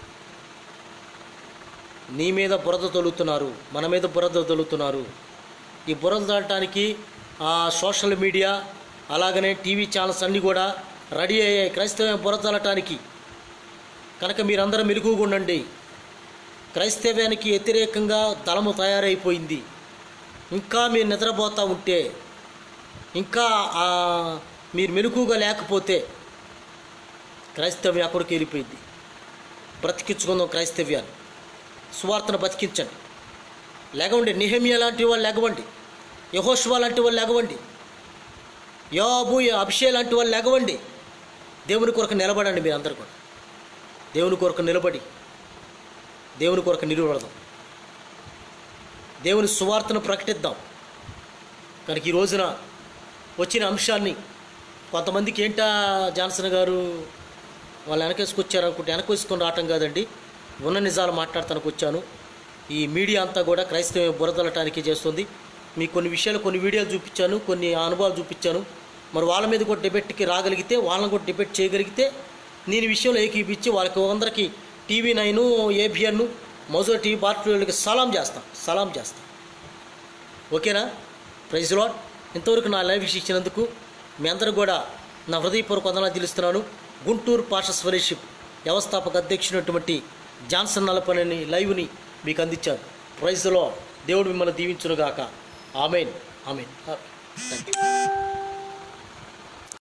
నీ మీద బురద తొలుతున్నారు మన మీద బురద తొలుతున్నారు ఈ బురద తోలటానికి ఆ సోషల్ మీడియా అలాగనే టీవీ ఛానల్స్ అన్నీ కూడా రెడీ అయ్యాయి క్రైస్తవ బురద తోలటానికి కనుక మీరందరూ మెలుగుగా ఉండండి క్రైస్తవ్యానికి వ్యతిరేకంగా దళము తయారైపోయింది ఇంకా మీరు నిద్రపోతూ ఉంటే ఇంకా ఆ, మీరు మెలకుగా లేకపోతే క్రైస్తవ్యం ఎక్కడికి వెళ్ళిపోయింది బ్రతికించుకుందాం క్రైస్తవ్యాన్ని సువార్తను బతికించండి లెగవండి నిహమియా లాంటి వాళ్ళు లెగవండి యహోష్వా లాంటి వాళ్ళు లెగవండి యోబు అభిషే లాంటి వాళ్ళు లెగవండి దేవుని కొరకు నిలబడండి మీరు అందరు కూడా దేవుని కొరకు నిలబడి దేవుని కొరకు నిలబడదాం దేవుని సువార్తను ప్రకటిద్దాం కనుక ఈ రోజున వచ్చిన అంశాన్ని కొంతమందికి ఏంటా జాన్సన్ గారు వాళ్ళు వెనకేసుకొచ్చారు అనుకుంటే వెనకేసుకొని రావటం కాదండి ఉన్న నిజాలు మాట్లాడటానికి వచ్చాను ఈ మీడియా అంతా కూడా క్రైస్తవ బురదలటానికి చేస్తుంది మీకు కొన్ని విషయాలు కొన్ని వీడియోలు చూపించాను కొన్ని అనుభవాలు చూపించాను మరి వాళ్ళ మీద కూడా డిబెట్కి రాగలిగితే వాళ్ళని కూడా డిబెట్ చేయగలిగితే నేను ఈ విషయంలో ఏకీపించి వాళ్ళకి అందరికీ టీవీ నైను ఏబిఎన్ మజూర్ టీవీ పార్టీలకి సలాం చేస్తాం సలాం చేస్తాం ఓకేనా ప్రైజ్ లాడ్ ఇంతవరకు నా లైవ్ ఇచ్చినందుకు మీ అందరూ కూడా నా హృదయపూర్వక వందనాలు తెలుస్తున్నాను గుంటూరు పాషస్ ఫెలోషిప్ వ్యవస్థాపక అధ్యక్షునటువంటి జాన్సన్ నలపని లైవ్ని మీకు అందించాను ప్రైజ్లో దేవుడు మిమ్మల్ని దీవించునుగాక ఆమెన్ ఆమెన్ థ్యాంక్ యూ